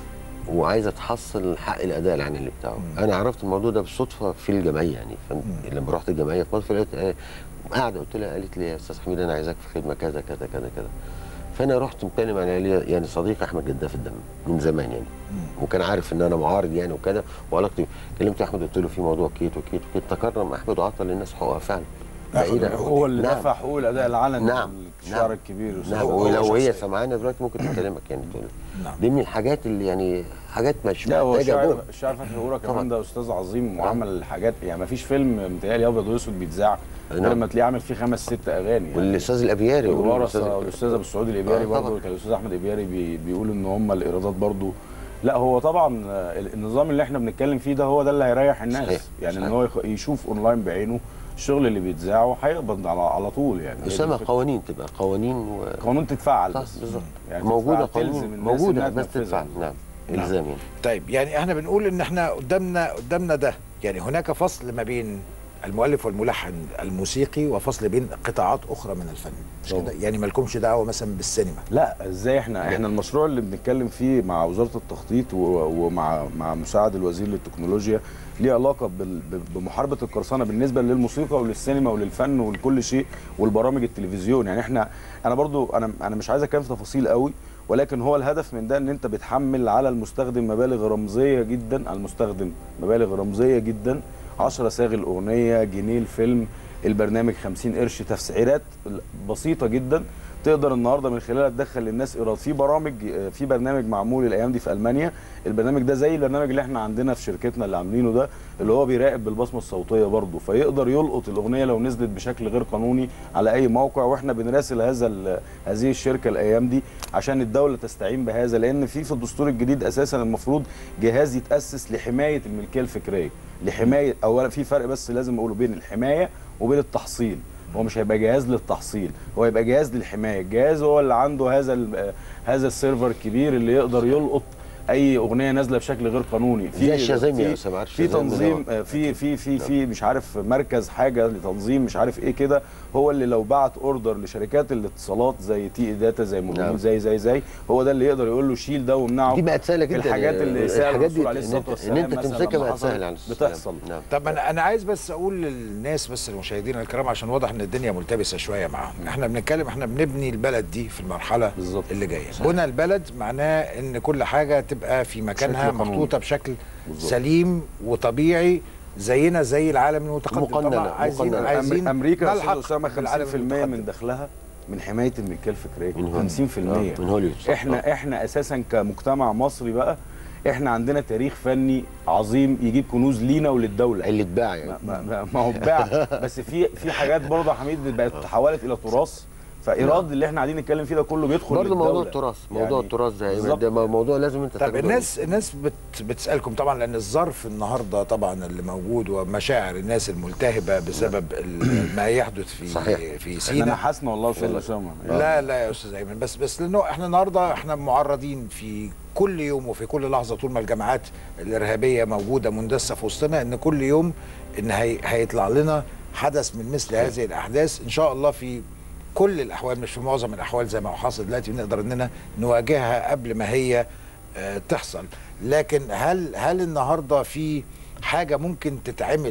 وعايزه تحصل حق الاداء العملي بتاعه انا عرفت الموضوع ده بالصدفه في الجمعيه يعني فن- لما رحت الجمعيه في مصر لقيت آه، قاعده قلت لها قالت لي يا استاذ حميد انا عايزاك في خدمه كذا كذا كذا كذا فانا رحت مكلم عن علي يعني صديق احمد جداف الدم من زمان يعني وكان عارف ان انا معارض يعني وكده وعلاقتي كلمت احمد قلت له في موضوع كيت وكيت وكيت تكرم احمد وعطى للناس حقوقها فعلا بعيدا هو اللي نعم. دفع حقوق الاداء العلني نعم الشعر نعم. الكبير أستاذ نعم أبو ولو هو هي شخصيا. سمعانا دلوقتي ممكن تكلمك يعني تقول نعم. دي من الحاجات اللي يعني حاجات مش لا هو محتاجه الشاعر جهد. الشاعر فتحي قوره طبعاً. كمان ده استاذ عظيم وعمل حاجات يعني ما فيش فيلم متهيألي ابيض واسود بيتذاع غير نعم. لما تلاقيه عامل فيه خمس ست اغاني يعني والاستاذ الابياري والورثه والاستاذ ابو السعود الابياري آه، طبعاً. برضه كان الاستاذ احمد الابياري بي بيقول ان هم الايرادات برضه لا هو طبعا آه، النظام اللي احنا بنتكلم فيه ده هو ده اللي هيريح الناس صحيح، يعني ان صحيح. هو يخ- يشوف اونلاين بعينه الشغل اللي بيتذاع وهيقبض على على طول يعني هي دي اسامه الفكرة. قوانين تبقى قوانين و... قانون تتفعل صح بس بالظبط يعني موجوده تتفعل، تلزم قانون الناس موجوده إنها بس تنفذها. تدفع نعم نعم. الزام يعني طيب يعني احنا بنقول ان احنا قدامنا قدامنا ده يعني هناك فصل ما بين المؤلف والملحن الموسيقي وفصل بين قطاعات اخرى من الفن مش طبعا. كده يعني مالكمش دعوه مثلا بالسينما لا ازاي احنا احنا المشروع اللي بنتكلم فيه مع وزاره التخطيط و- ومع مع مساعد الوزير للتكنولوجيا ليه علاقه بال- ب- بمحاربه القرصنه بالنسبه للموسيقى وللسينما وللفن ولكل شيء والبرامج التلفزيون يعني احنا انا برضو انا انا مش عايز اتكلم في تفاصيل قوي ولكن هو الهدف من ده ان انت بتحمل على المستخدم مبالغ رمزيه جدا على المستخدم مبالغ رمزيه جدا 10 صاغ الاغنيه جنيه الفيلم البرنامج 50 قرش تسعيرات بسيطه جدا تقدر النهارده من خلالها تدخل للناس ايراد في برامج آه، في برنامج معمول الايام دي في المانيا البرنامج ده زي البرنامج اللي احنا عندنا في شركتنا اللي عاملينه ده اللي هو بيراقب بالبصمه الصوتيه برضه فيقدر يلقط الاغنيه لو نزلت بشكل غير قانوني على اي موقع واحنا بنراسل هذا ال- هذه الشركه الايام دي عشان الدوله تستعين بهذا لان في في الدستور الجديد اساسا المفروض جهاز يتاسس لحمايه الملكيه الفكريه لحمايه اولا في فرق بس لازم اقوله بين الحمايه وبين التحصيل هو مش هيبقى جهاز للتحصيل هو هيبقى جهاز للحمايه الجهاز هو اللي عنده هذا ال- هذا السيرفر الكبير اللي يقدر يلقط اي اغنيه نازله بشكل غير قانوني زي الشازام يا في- أسامة، عارف في الشازام ده تنظيم طبعاً. آه، في في في في مش عارف مركز حاجه لتنظيم مش عارف ايه كده هو اللي لو بعت اوردر لشركات الاتصالات زي تي داتا زي موبينيل نعم. زي زي زي هو ده اللي يقدر يقول له شيل ده وامنعه دي بقت سهله جدا الحاجات اللي سهل الحاجات دي الرسول عليه إن الصلاه أنت- والسلام ان انت مثلاً تمسكها لما بقت حصل سهله على السلام. بتحصل نعم طب انا انا عايز بس اقول للناس بس لمشاهدينا الكرام عشان واضح ان الدنيا ملتبسه شويه معاهم احنا بنتكلم احنا بنبني البلد دي في المرحله بالظبط. اللي جايه بنى البلد معناه ان كل حاجه تبقى في مكانها بشكل قانوني. محطوطه بشكل بالظبط. سليم وطبيعي زينا زي العالم المتقدم مقننة، طبعا عايزين مقننة. عايزين أمر- امريكا يا نلحق استاذ اسامه 50% بالعالم من المتقدم. دخلها من حمايه الملكيه الفكريه من هوليوود. 50% آه، من هوليوود صح. احنا احنا اساسا كمجتمع مصري بقى احنا عندنا تاريخ فني عظيم يجيب كنوز لينا وللدوله اللي اتباع يعني ما, ما, ما- ما هو اتباع بس في في حاجات برضه يا حميد بقت تحولت الى تراث فايراد اللي احنا قاعدين نتكلم فيه ده كله بيدخل برضه موضوع للدولة. التراث موضوع يعني التراث ده بالظبط. ده موضوع لازم انت طب تاخده الناس الناس بت بتسالكم طبعا لان الظرف النهارده طبعا اللي موجود ومشاعر الناس الملتهبه بسبب ال- ما يحدث في صحيح. في احنا سينا نحسنا والله يا استاذ اسامه لا لا يا استاذ ايمن بس بس لانه احنا النهارده احنا معرضين في كل يوم وفي كل لحظه طول ما الجماعات الارهابيه موجوده مندسه في وسطنا ان كل يوم ان هي هيطلع لنا حدث من مثل هذه الاحداث ان شاء الله في كل الاحوال مش في معظم الاحوال زي ما هو حاصل دلوقتي بنقدر اننا نواجهها قبل ما هي آه، تحصل لكن هل هل النهارده في حاجه ممكن تتعمل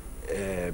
آه،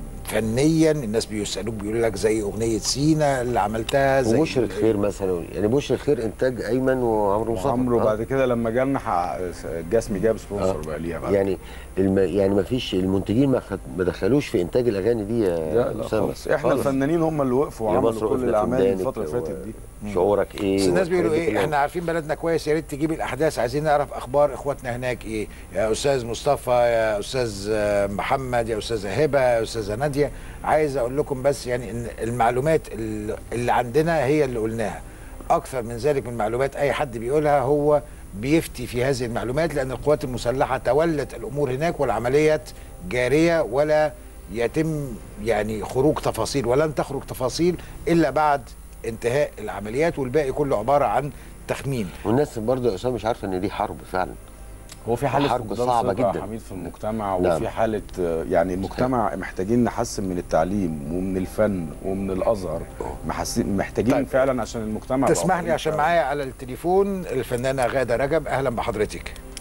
فنيا الناس بيسالوك بيقولوا لك زي اغنيه سينا اللي عملتها زي وبشرة خير مثلا يعني بشرة خير انتاج ايمن وعمرو مصطفى عمرو آه. بعد كده لما جالنا حق- جسمي جاب سبونسر بقى ليها بعد يعني الم... يعني ما فيش المنتجين ما, خد... ما دخلوش في انتاج الاغاني دي يا لا لا أسامة. خالص احنا خالص. الفنانين هم اللي وقفوا يا وعملوا مصر كل وقفنا في الاعمال ميدانك الفتره اللي و- فاتت دي شعورك ايه بس الناس بيقولوا والحاجات دي ايه كلها. احنا عارفين بلدنا كويس يا ريت تجيب الاحداث عايزين نعرف اخبار اخواتنا هناك ايه يا استاذ مصطفى يا استاذ آه، محمد يا استاذه هبه يا استاذه ناديه عايز اقول لكم بس يعني ان المعلومات اللي اللي عندنا هي اللي قلناها اكثر من ذلك من معلومات اي حد بيقولها هو بيفتي في هذه المعلومات لان القوات المسلحه تولت الامور هناك والعمليات جاريه ولا يتم يعني خروج تفاصيل ولن تخرج تفاصيل الا بعد انتهاء العمليات والباقي كله عباره عن تخمين والناس برضه يا اسامه مش عارفه ان دي حرب فعلا هو في حاله حرب فقدان صعبة ثقة يا جدا. حميد في المجتمع نعم. وفي حاله آه، يعني المجتمع محتاجين نحسن من التعليم ومن الفن ومن الازهر محسن محتاجين طيب. فعلا عشان المجتمع يبقى تسمح لي قوي عشان فعلاً. معايا على التليفون الفنانه غاده رجب اهلا بحضرتك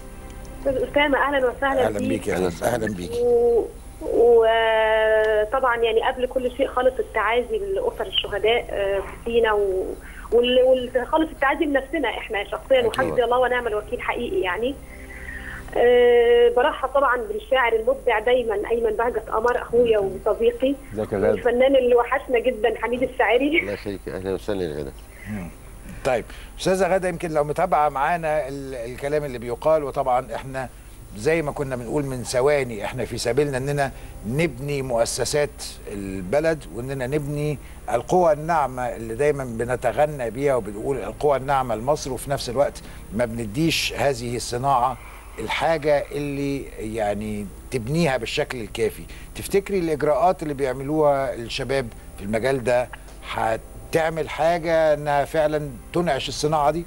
استاذ اسامه اهلا وسهلا اهلا بيك يا فندم اهلا بيك وطبعا يعني قبل كل شيء خالص التعازي لاسر الشهداء آه، في سينا و... وال- وخالص التعازي لنفسنا احنا شخصيا أكيد. وحسبي الله ونعم الوكيل حقيقي يعني أه برحب طبعا بالشاعر المبدع دايما ايمن بهجت قمر اخويا وصديقي ازيك يا غادة الفنان اللي وحشنا جدا حميد الشاعري الله يخليك اهلا وسهلا يا غدا طيب استاذه غاده يمكن لو متابعه معانا ال- الكلام اللي بيقال وطبعا احنا زي ما كنا بنقول من ثواني احنا في سبيلنا اننا نبني مؤسسات البلد واننا نبني القوى الناعمه اللي دايما بنتغنى بيها وبنقول القوى الناعمه لمصر وفي نفس الوقت ما بنديش هذه الصناعه الحاجه اللي يعني تبنيها بالشكل الكافي تفتكري الاجراءات اللي بيعملوها الشباب في المجال ده هتعمل حاجه انها فعلا تنعش الصناعه دي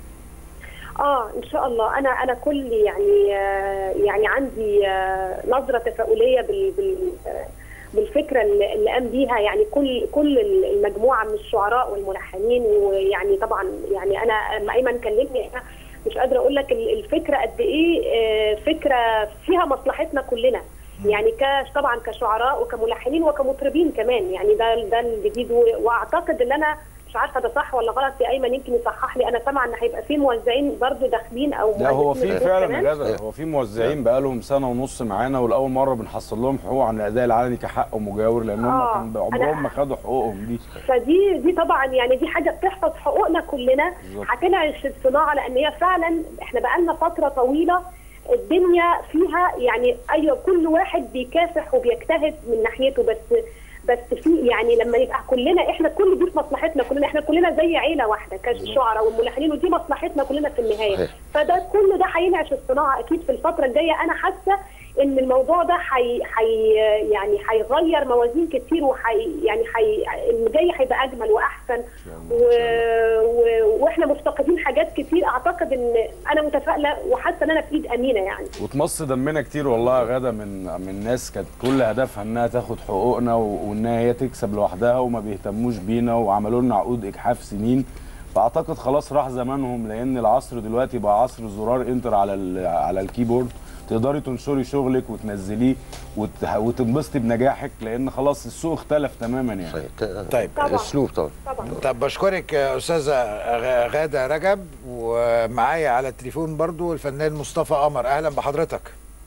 اه ان شاء الله انا انا كل يعني آه، يعني عندي آه، نظره تفاؤليه بال بال آه، بالفكره اللي اللي قام بيها يعني كل كل المجموعه من الشعراء والملحنين ويعني طبعا يعني انا لما ايمن كلمني انا مش قادره اقول لك ال- الفكره قد ايه آه، فكره فيها مصلحتنا كلنا يعني ك طبعا كشعراء وكملحنين وكمطربين كمان يعني ده ده الجديد و- واعتقد ان انا مش عارفه ده صح ولا غلط يا ايمن يمكن يصحح لي انا سامعه ان هيبقى في موزعين برضو داخلين او لا هو مؤلفين في جدد فعلا كمان. يا غدا هو في موزعين بقالهم سنه ونص معانا ولاول مره بنحصل لهم حقوق عن الاداء العلني كحق ومجاور لان هم آه، كان أنا- عمرهم ما خدوا حقوقهم دي فدي دي طبعا يعني دي حاجه بتحفظ حقوقنا كلنا بالظبط. هتنعش الصناعه لان هي فعلا احنا بقالنا فتره طويله الدنيا فيها يعني ايوه كل واحد بيكافح وبيجتهد من ناحيته بس بس في يعني لما يبقى كلنا احنا كل دي في مصلحتنا كلنا احنا كلنا زي عيله واحده كشعراء والملحنين ودي مصلحتنا كلنا في النهايه صحيح. فده كل ده هينعش الصناعه اكيد في الفتره الجايه انا حاسه ان الموضوع ده حي حي يعني هيغير موازين كتير وحي يعني حي اللي جاي هيبقى اجمل واحسن و... و... واحنا مفتقدين حاجات كتير اعتقد ان انا متفائله وحاسه ان انا في ايد امينه يعني وتمص دمنا كتير والله يا غدا من من ناس كانت كل هدفها انها تاخد حقوقنا و- وانها هي تكسب لوحدها وما بيهتموش بينا وعملوا لنا عقود اجحاف سنين فاعتقد خلاص راح زمانهم لان العصر دلوقتي بقى عصر زرار انتر على ال- على الكيبورد تقدري تنشري شغلك وتنزليه وت- وتنبسطي بنجاحك لان خلاص السوق اختلف تماما يعني صحيح ت- طيب طبعا. اسلوب طبعا طبعا طب بشكرك يا استاذه غ- غاده رجب ومعايا على التليفون برضو الفنان مصطفى قمر اهلا بحضرتك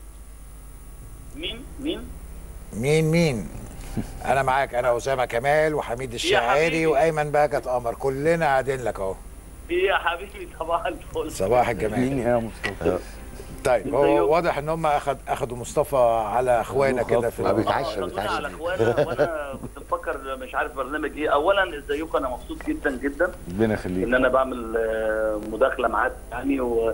مين مين مين مين انا معاك انا اسامه كمال وحميد الشاعري حبيبي. وايمن بهجت قمر كلنا قاعدين لك اهو يا حبيبي صباح الفل صباح الجمال مين يا مصطفى طيب هو واضح ان هم اخد اخدوا مصطفى على اخوانا كده في ما ال- بيتعشى خدونا بيتعشى على اخوانا وانا كنت بفكر مش عارف برنامج ايه اولا ازيكم انا مبسوط جدا جدا ربنا يخليك ان انا بعمل آه، مداخله معاك يعني و...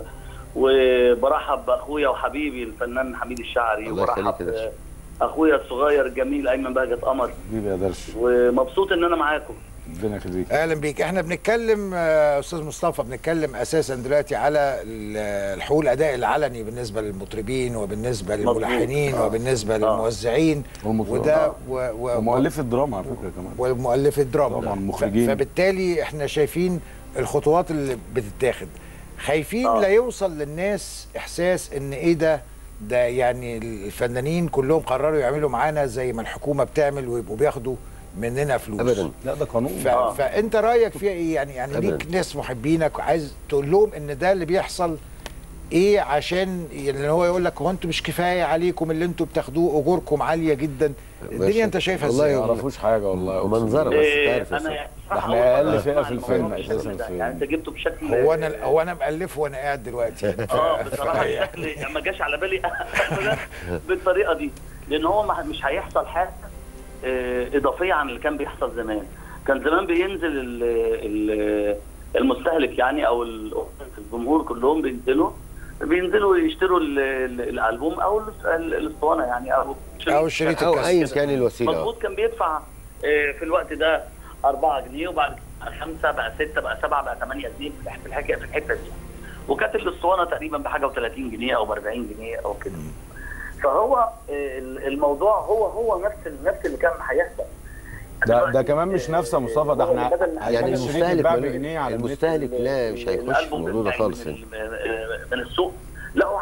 وبرحب باخويا وحبيبي الفنان حميد الشاعري الله يخليك وبرحب يا درش. اخويا الصغير الجميل ايمن بهجت قمر حبيبي يا درش ومبسوط ان انا معاكم ربنا يخليك اهلا بيك احنا بنتكلم آه، استاذ مصطفى بنتكلم اساسا دلوقتي على ال- الحقوق الاداء العلني بالنسبه للمطربين وبالنسبه مظبوط. للملحنين آه. وبالنسبه آه. للموزعين والمطربين. وده آه. و... و... ومؤلف الدراما على فكره كمان ومؤلف الدراما طبعاً، ف- مخرجين. فبالتالي احنا شايفين الخطوات اللي بتتاخد خايفين آه. لا يوصل للناس احساس ان ايه ده ده يعني الفنانين كلهم قرروا يعملوا معانا زي ما الحكومه بتعمل ويبقوا بياخدوا مننا فلوس ابدا لا ده قانون ف... آه. فانت رايك فيها ايه يعني يعني أبداً. ليك ناس محبينك وعايز تقول لهم ان ده اللي بيحصل ايه عشان يعني هو يقول لك هو انتوا مش كفايه عليكم اللي انتوا بتاخدوه اجوركم عاليه جدا الدنيا باشا. انت شايفها والله ازاي ما يعرفوش حاجه والله ومنظره بس إيه، تعرف يا انا أستاذ. صراحة احنا أول مرة أقل فئة أسمع في الموضوع الفن بالشكل أساساً ده. في- يعني انت جبته بشكل هو انا هو انا مالفه وانا قاعد دلوقتي اه بصراحه الشكل ما جاش على بالي ابدا بالطريقه دي لان هو ما- مش هيحصل حاجه آه، اضافيه عن اللي كان بيحصل زمان كان زمان بينزل ال ال المستهلك يعني او ال- الجمهور كلهم بينزلوا بينزلوا يشتروا ال- ال- الالبوم او ال- ال- الاسطوانه يعني او أو الشريط او الكاسيت. ايا كان الوسيله مظبوط كان بيدفع آه، في الوقت ده 4 جنيه وبعد كده 5 بقى 6 بقى 7 بقى 8 جنيه في الح- في الحكايه في الحته دي وكانت الاسطوانه تقريبا بحاجه و30 جنيه او ب 40 جنيه او كده فهو آه، ال- الموضوع هو هو نفس ال- نفس اللي كان هيحصل ده ده كمان مش نفس يا مصطفى ده احنا بدل ما يعني عشان الشريط المستهلك يتباع ملو- بجنيه على النت. المستهلك لا مش هيخش في الالبوم الموضوع ده بتاعي خالص من, يعني. ال- من السوق لا هو هيشتريه من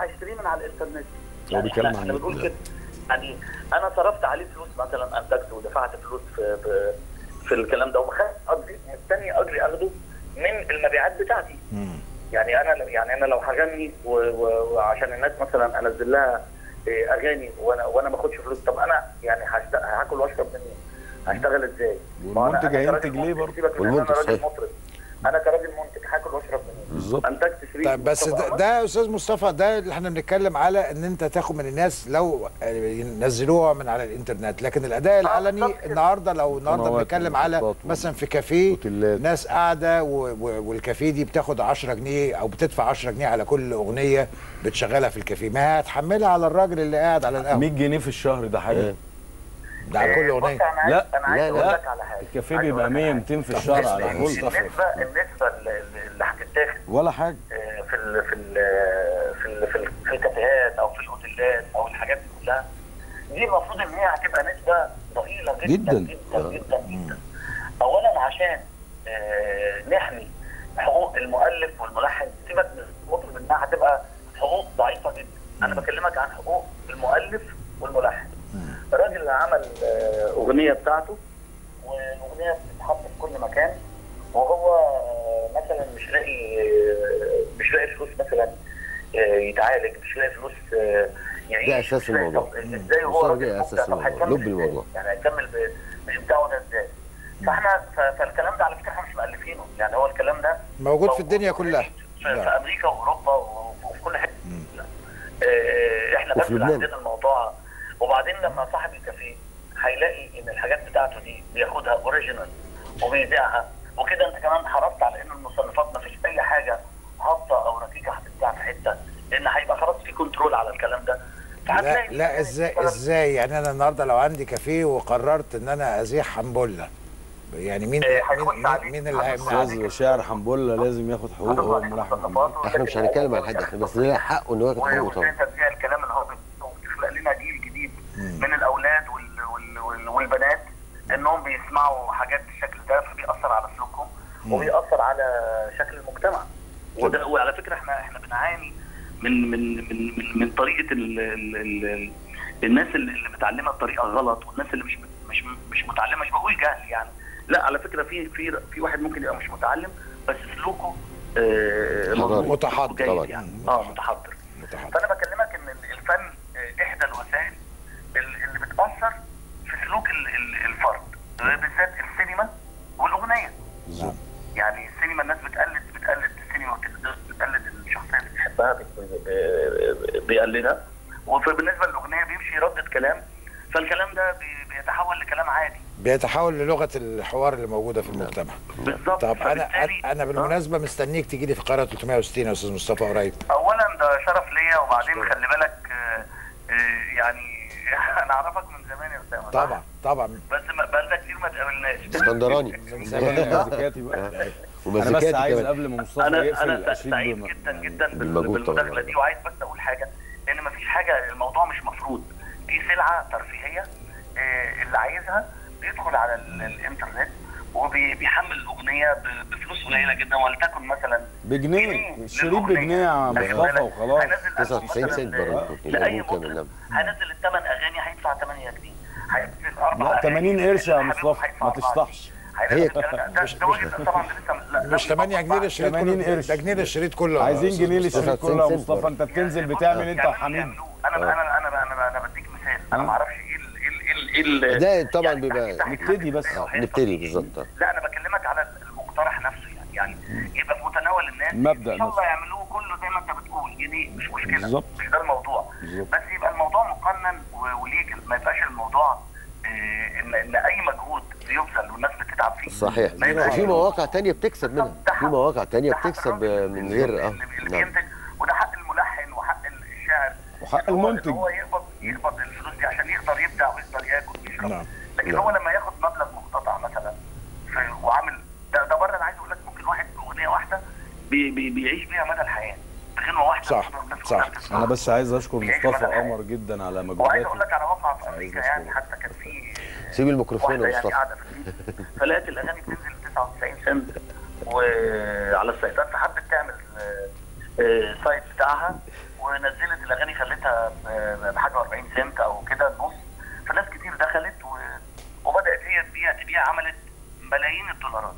من على الانترنت هو يعني بيتكلم احنا عن احنا إيه؟ بنقول كده يعني انا صرفت عليه فلوس مثلا انتجت ودفعت فلوس في في, في الكلام ده وخدت اجري مستني اجري اخده من المبيعات بتاعتي مم. يعني انا يعني انا لو هغني و- و- وعشان الناس مثلا انزل لها إيه، اغاني وانا وانا ما باخدش فلوس طب انا يعني هشت- هاكل واشرب منين؟ هشتغل ازاي؟ ما أنا- والمنتج أنا هينتج كراجل ليه منتج، برضه؟ سيبك من إن والمنتج انا راجل صحيح. مطرب انا كراجل منتج هاكل واشرب منين؟ بالظبط انتجت شريك طيب بس مصطفى ده, قمر. ده يا استاذ مصطفى ده اللي احنا بنتكلم على ان انت تاخد من الناس لو نزلوها من على الانترنت لكن الاداء العلني بالظبط كده. النهارده لو النهارده قنوات بنتكلم على ومحطات مثلا في كافيه وأوتيلات. ناس قاعده و- و- والكافيه دي بتاخد 10 جنيه او بتدفع 10 جنيه على كل اغنيه بتشغلها في الكافيه ما هتحملها على الراجل اللي قاعد على 100 القهوه جنيه في الشهر ده حاجه ده على كل إيه، بص اغنيه انا عايز لا، انا عايز لا، اقول لا. لك على حاجه الكافيه عايز بيبقى أقول لك 100 على 200 في طب الشهر اسمع، على كل النسبه النسبه اللي اللي هتتاخد ولا حاجه آه، في ال في ال في ال في, ال في الكافيهات او في الاوتيلات او الحاجات دي كلها دي المفروض ان هي هتبقى نسبه ضئيله جدا جداً. جدا جدا, جدا. اولا عشان آه، نحمي حقوق المؤلف والملحن سيبك من المطرب انها هتبقى حقوق ضعيفه جدا انا بكلمك عن حقوق المؤلف والملحن الراجل اللي عمل آه، اغنيه بتاعته والاغنيه بتتحط في كل مكان وهو آه، مثلا مش لاقي آه، مش لاقي فلوس مثلا آه، يتعالج مش لاقي فلوس آه، يعيش ده أساس مش لاقي- الموضوع. طب ازاي هو مصطفى راجل ده أساس مبدع؟ طب الموضوع، هيكمل لب إزاي؟ الموضوع. يعني هيكمل ب- مش بتاعه ده ازاي فاحنا ف- فالكلام ده على فكره احنا مش مؤلفينه يعني هو الكلام ده موجود في الدنيا كلها في, في نعم. امريكا واوروبا وفي كل حته آه، احنا بس وفي اللي لبنان. عندنا الموضوع وبعدين لما صاحب الكافيه هيلاقي ان الحاجات بتاعته دي بياخدها اوريجينال وبيذيعها وكده انت كمان حرصت على ان المصنفات ما فيش اي حاجه هابطه او ركيكه هتتذاع في حته لان هيبقى خلاص في كنترول على الكلام ده لا فهتلاقي لا ازاي ازاي يعني انا النهارده لو عندي كافيه وقررت ان انا ازيح حنبله يعني مين إيه، مين هيخش مين, عليك. مين اللي هيخش هيمنع استاذ شاعر حنبله لازم ياخد حقوقه هتطلع هو عليك ملحن مصنفات احنا مش هنتكلم عن حد احنا بس لنا حقه ان هو ياخد حقوقه طبعا وانت تذيع الكلام اللي هو بيقوله وتخلق لنا جيل جديد من الاولاد وال وال وال والبنات انهم بيسمعوا حاجات بالشكل ده فبيأثر على سلوكهم وبيأثر على شكل المجتمع وده وعلى فكره احنا احنا بنعاني من من من من, من طريقه ال ال ال الناس اللي اللي متعلمه بطريقه غلط والناس اللي مش مش مش متعلمه مش بقول جهل يعني لا على فكره في في في واحد ممكن يبقى مش متعلم بس سلوكه آه، مظبوط، متحضر جيد طبعاً. يعني اه متحضر متحضر. فانا بكلمك ان الفن آه، احدى الوسائل ال- اللي بتاثر في سلوك ال- ال- الفرد آه، بالذات السينما والاغنيه بالظبط يعني السينما الناس بتقلد بتقلد السينما وكده، بتقلد الشخصيه اللي بتحبها بت- ب- بيقلدها وبالنسبه للاغنيه بيمشي يردد كلام فالكلام ده بي- بيتحول لكلام عادي بيتحول للغه الحوار اللي موجوده في المجتمع بالظبط طب انا فبالتالي- انا بالمناسبه مستنيك تيجي لي في قاره 360 يا استاذ مصطفى قريب اولا ده شرف ليا وبعدين خلي بالك آه، آه، يعني انا اعرفك من زمان يا اسامه صح؟ طبعا طبعا بس ما بقالنا كتير ما اتقابلناش اسكندراني زمان المزيكاتي بقى انا بس ومزيكاتي عايز كمان قبل ما مصطفى انا يقفل انا اشيد سعيد بم- جدا جدا بال- بالمجهود طبعاً. بالمداخله دي وعايز بس اقول حاجه ان مفيش حاجه الموضوع مش مفروض دي سلعه ترفيهيه آه، اللي عايزها بيدخل على ال- الانترنت وبيحمل الاغنيه ب- بفلوس قليله جدا ولتكن مثلا بجنيه الشريط للأغنية. بجنيه يا عم واخد مصطفى بالك؟ وخلاص هينزل ألبوم 99 مثلاً سنت برضه ل- يبقى لاي ممكن مطرب نعم. هينزل الثمان اغاني هيدفع 8 جنيه هينزل اربع لا أغاني، 80 قرش يا حبيبه مصطفى هيدفع ما أربعة. تشطحش هينزل هي- الكلام ده- ده- ده وجهة طبعا ده لسه لا- مش ده 8 جنيه للشريط 80 كله قرش. ده جنيه للشريط كله يا عايزين أستاذ جنيه مصطفى. للشريط 99 كله يا سنت مصطفى انت بتنزل بتعمل انت يعملوا- وحميد يعملوا. انا انا انا انا انا بديك مثال انا ما اعرفش ايه ال- ايه ال- ايه ال- ده طبعا يعني بيبقى تحت- تحت- نبتدي بس. تحت- تحت- نبتدي بالظبط. لا انا بكلمك على المقترح نفسه يعني يعني يبقى في متناول الناس المبدأ ان شاء الله نفسه. يعملوه كله زي ما انت بتقول جنيه مش مشكله بالظبط. مش ده الموضوع بالظبط. بس يبقى الموضوع مقنن و- وليجل ما يبقاش الموضوع آه، ان ان اي مجهود بيبذل والناس بتتعب فيه صحيح ما يبقاش وفي مواقع تانية بتكسب منها ده حق- في مواقع تانية ده حق بتكسب الراجل من غير اه اللي اللي نعم بينتج وده حق الملحن وحق الشاعر وحق إن هو- المنتج. إن هو يقبض يقبض الفلوس دي عشان يقدر يبدع ويقدر ياكل ويشرب نعم. لكن نعم. هو لما ياخد مبلغ مقتطع مثلا في وعامل ده, ده بره انا عايز اقول لك ممكن واحد اغنيه واحده بي بي بيعيش بيها مدى الحياه بغنوه واحده صح، الناس صح. كلها بتسمعها. انا بس عايز اشكر بيعيش مصطفى مدى الحياة. قمر جدا على وعايز مجهوداته اقول لك على واقعه في عايز امريكا أشكره. يعني حتى كان في سيب الميكروفون واحده يا يعني مصطفى قاعده في البيت فلقت الاغاني بتنزل 99 سنت وعلى السيطات فحبت تعمل آه، آه، سايت بتاعها ونزلت الاغاني خلتها ب- بحاجه 40 سنت او كده نص فناس كتير دخلت و- وبدات هي تبيع تبيع عملت ملايين الدولارات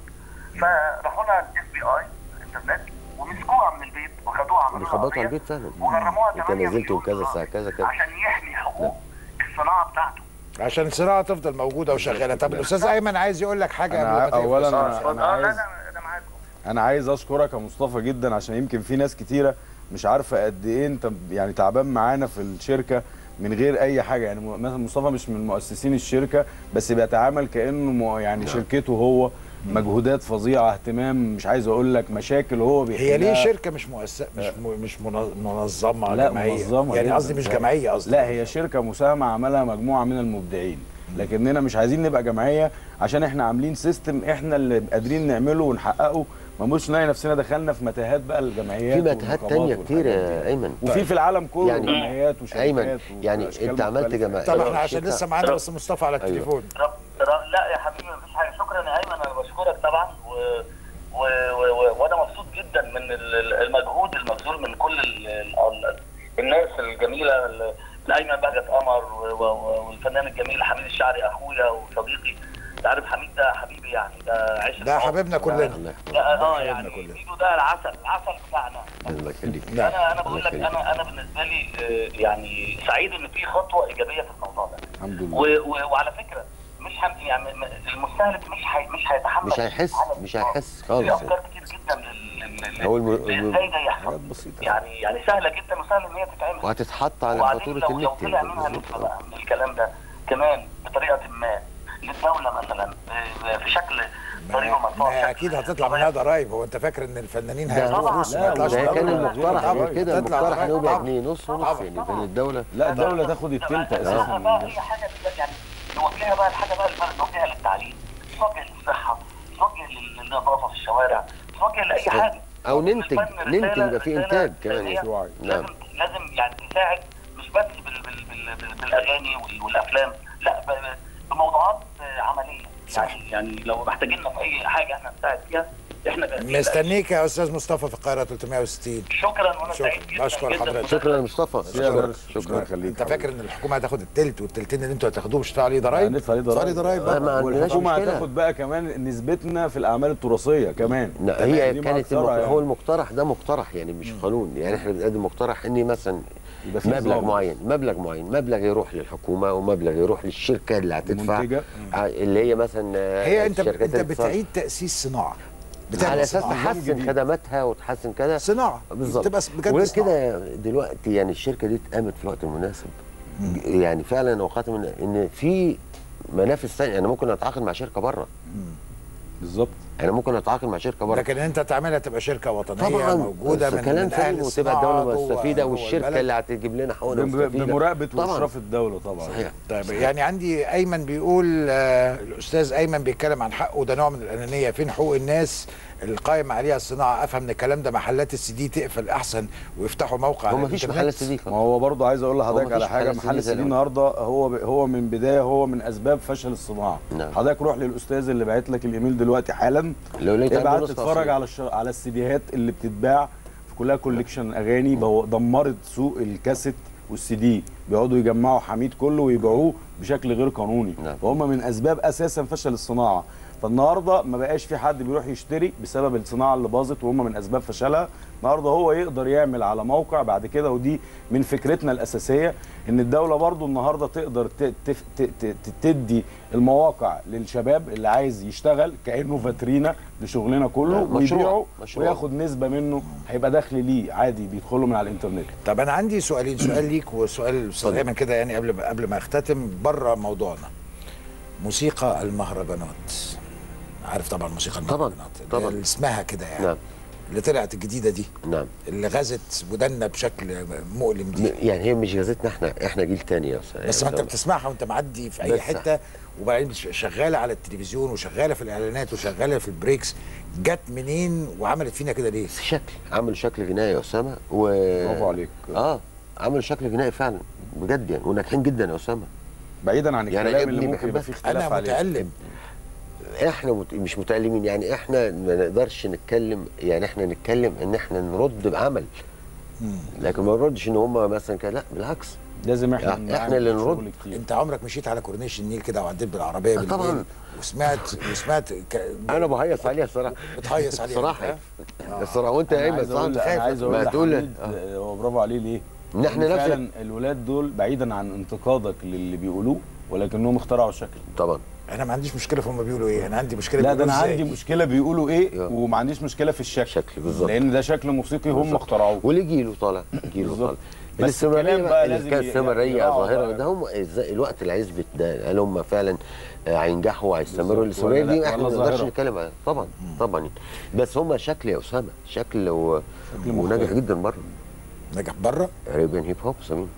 فراحوا لها الاف بي اي الانترنت ومسكوها من البيت وخدوها عملوا لها بيخبطوا على قضية البيت فعلا وغرموها انت 8 نزلت مليون كذا دولار ساعه كذا كذا عشان يحمي حقوق الصناعه بتاعته عشان الصناعه تفضل موجوده وشغاله طب الاستاذ ايمن عايز يقول لك حاجه أنا قبل ما ع- تقفل. أولاً اتفضل. أنا- اتفضل. اه لا عايز- لا انا معاكم انا عايز اشكرك يا مصطفى جدا عشان يمكن في ناس كتيره مش عارفه قد ايه انت يعني تعبان معانا في الشركه من غير اي حاجه يعني م- مثلا مصطفى مش من مؤسسين الشركه بس بيتعامل كانه م- يعني شركته هو مجهودات فظيعه اهتمام مش عايز اقول لك مشاكل هو بيحلها هي ليه شركه مش مؤسسه مش م- مش منظ- منظمه لا جماعيه منظمه يعني جداً. قصدي مش جمعيه قصدي لا هي شركه مساهمه عملها مجموعه من المبدعين لكننا مش عايزين نبقى جمعيه عشان احنا عاملين سيستم احنا اللي قادرين نعمله ونحققه ما نقولش نلاقي نفسنا دخلنا في متاهات بقى الجمعيات في متاهات والنقابات تانية كتير والحاجات يا دي. ايمن وفي في العالم كله يعني جمعيات وشركات ايمن يعني وأشكال انت عملت مختلفة. جمعيه طب احنا عشان شركة- لسه معانا بس مصطفى على التليفون رب رب لا يا حبيبي مفيش حاجه شكرا يا ايمن انا بشكرك طبعا و... و... و... و... وانا مبسوط جدا من ال- ال- المجهود المبذول من كل ال... ال... الناس الجميله ال- ايمن بهجت قمر و... و... والفنان الجميل حميد الشاعري اخويا وصديقي انت عارف حميد ده حبيبي يعني ده عشق ده العمر. حبيبنا كلنا الله لا اه حبيبنا يعني كلنا. ميدو ده العسل العسل بتاعنا الله يخليك نعم. انا انا بقول الله لك يخليك. انا انا بالنسبه لي آه، يعني سعيد ان في خطوه ايجابيه في الموضوع ده الحمد لله و... و... وعلى فكره مش هم... يعني م- المستهلك مش هي... مش هيتحمل مش هيحس على مش الإطلاق. هيحس في خالص افكار كتير جدا لل... لل... هو الم- لل- الم- ازاي ده يحصل حاجات بسيطه يعني يعني سهله جدا وسهل ان هي تتعمل وهتتحط على وبعدين فاتوره لو لو النت طلع منها نسبه بقى من الكلام ده كمان بطريقه ما للدوله مثلا ب- في شكل ضريبه ما, مدفوعه ما بشكل اكيد هتطلع طبيعي. منها ضرايب هو انت فاكر ان الفنانين ده هياخدوا طبعاً. فلوس لا، ما يطلعش ده وده كان ضرايب؟ المقترح طبعاً. قبل كده تطلع المقترح ان هو ضرايب. يبقى جنيه نص ونص طبعاً. يعني كان الدوله لا الدوله تاخد التلت اساسا اساسا بقى اي حاجه دلوقتي يعني نوجهها بقى الحاجه بقى البلد نوجهها للتعليم نوجه للصحه نوجه لل- للنظافه في الشوارع نوجه لاي حاجه أو ننتج- الفن ننتج رسالة- يبقى في رسالة إنتاج كمان فنية في وعي. نعم. لازم لازم يعني تساعد مش بس بال بال بال بال بالاغاني وال- والافلام لا ب- ب- بموضوعات آه، عمليه صح. يعني يعني لو محتاجيننا في اي حاجه احنا نساعد فيها احنا جاهزين. مستنيك يا استاذ مصطفى في القاهره 360 شكرا وانا شكراً. سعيد جدا بشكر جداً حضرتك. شكرا يا مصطفى شكرا شكرا شكرا يخليك انت فاكر ان الحكومه هتاخد التلت والتلتين اللي انتوا هتاخدوه مش هتدفعوا عليه ضرايب؟ هندفع عليه ضرايب. هتدفعوا عليه ضرايب لا، ما بقى. عندناش والحكومه مشكلة. هتاخد بقى كمان نسبتنا في الاعمال التراثيه كمان لا هي دي كانت مأثرة المق... يعني. هو المقترح ده مقترح يعني مش قانون يعني احنا بنقدم مقترح ان مثلا يبقى في مبلغ نظام. معين مبلغ معين مبلغ يروح للحكومه ومبلغ يروح للشركه اللي هتدفع المنتجة. ع- اللي هي مثلا آه، هي انت الشركات انت الاتصال. بتعيد تاسيس صناعه على بتعمل اساس صناعه تحسن جديد. خدماتها وتحسن كده صناعه بالظبط تبقى بجد وغير صناعة. كده دلوقتي يعني الشركه دي اتقامت في الوقت المناسب يعني فعلا اوقات من ان في منافس ثانيه انا ممكن اتعاقد مع شركه بره بالظبط انا ممكن اتعاقد مع شركه بره لكن انت تعملها تبقى شركه وطنيه طبعا موجوده بس من كلام من سليم اهل وتبقى الصناعه الدوله جوه- مستفيده جوه والشركه البلد. اللي هتجيب لنا حقوقنا بم- مستفيده بمراقبه طبعاً. واشراف الدوله طبعا صحيح طيب يعني عندي ايمن بيقول آه الاستاذ ايمن بيتكلم عن حقه ده نوع من الانانيه فين حقوق الناس اللي قائم عليها الصناعه افهم من الكلام ده محلات السي دي تقفل احسن ويفتحوا موقع هو على مفيش الإنترنت. محلات سي دي ما هو برضه عايز اقول لحضرتك مفيش على حاجه محل محل سي دي السي دي زي النهارده هو هو من بدايه هو من اسباب فشل الصناعه نعم. حضرتك روح للاستاذ اللي باعت لك الايميل دلوقتي حالا لو لقيت عنده ابعت نسخة تتفرج أصلية. على الش... على السيديهات اللي بتتباع في كلها كوليكشن اغاني بو- دمرت سوق الكاسيت والسي دي بيقعدوا يجمعوا حميد كله ويبيعوه بشكل غير قانوني نعم. فهم من اسباب اساسا فشل الصناعه فالنهارده ما بقاش في حد بيروح يشتري بسبب الصناعه اللي باظت وهم من اسباب فشلها النهارده هو يقدر يعمل على موقع بعد كده ودي من فكرتنا الاساسيه ان الدوله برضو النهارده تقدر ت- تف- ت- ت- ت- تدي المواقع للشباب اللي عايز يشتغل كانه فاترينا لشغلنا كله مشروع. ويبيعه مشروع. وياخد نسبه منه هيبقى دخل ليه عادي بيدخله من على الانترنت طب انا عندي سؤالين سؤال ليك وسؤال الاستاذ اتفضل. ايمن كده يعني قبل ما قبل ما اختتم بره موضوعنا موسيقى المهرجانات عارف طبعا موسيقى طبعاً، المهرجانات طبعاً. اللي اسمها كده يعني نعم اللي طلعت الجديده دي نعم اللي غزت ودنا بشكل مؤلم م- دي يعني هي مش جازتنا احنا احنا جيل تاني يا استاذ بس ما انت يعني بتسمعها وانت معدي في اي بس- حته وبعدين ش- شغاله على التلفزيون وشغاله في الاعلانات وشغاله في البريكس جت منين وعملت فينا كده ليه؟ شكل عملوا شكل غنائي يا اسامه و برافو عليك. اه عملوا شكل غنائي فعلا بجد يعني وناجحين جدا يا اسامه بعيدا عن يعني الكلام ابني اللي ممكن يبقى بحبها. فيه اختلاف انا عليه متالم احنا مت... مش متألمين يعني احنا ما نقدرش نتكلم يعني احنا نتكلم ان احنا نرد بعمل لكن ما نردش ان هم مثلا كده لا بالعكس لازم احنا احنا نعمل اللي شغل نرد. كتير. انت عمرك مشيت على كورنيش النيل كده وعديت بالعربيه آه، بالليل طبعاً. وسمعت وسمعت ك... انا بهيص عليها الصراحه بتهيص عليها الصراحه ها؟ الصراحه وانت انا ايمن عايز صح اقول انت انا خايف عايز اقول ما تقول لحميد آه. آه، هو برافو عليه ليه؟ إن إحنا لأن نفس- فعلا الولاد دول بعيدا عن انتقادك للي بيقولوه ولكنهم اخترعوا شكل طبعا انا ما عنديش مشكله في هم بيقولوا ايه انا عندي مشكله لا ده بيقولوا انا إزاي. عندي مشكله بيقولوا ايه آه. وما عنديش مشكله في الشكل شكل بالظبط. لان ده شكل موسيقي هم اخترعوه وليه جيله طالع جيله بالظبط. طالع بس الاستمراريه الكلام بقى بقى لازم ي- الاستمراريه يراعوا ظاهره بقى. ده هم ازاي الوقت اللي هيثبت ده هل هم فعلا آه، هينجحوا وهيستمروا بالظبط. الاستمراريه ولا دي لا، احنا ما ولا نقدرش ظاهرة. نتكلم عنها طبعا طبعا يعني. بس هم شكل يا اسامه شكل و... وناجح مختلف. جدا بره نجح بره اريبيان هيب هوب سمين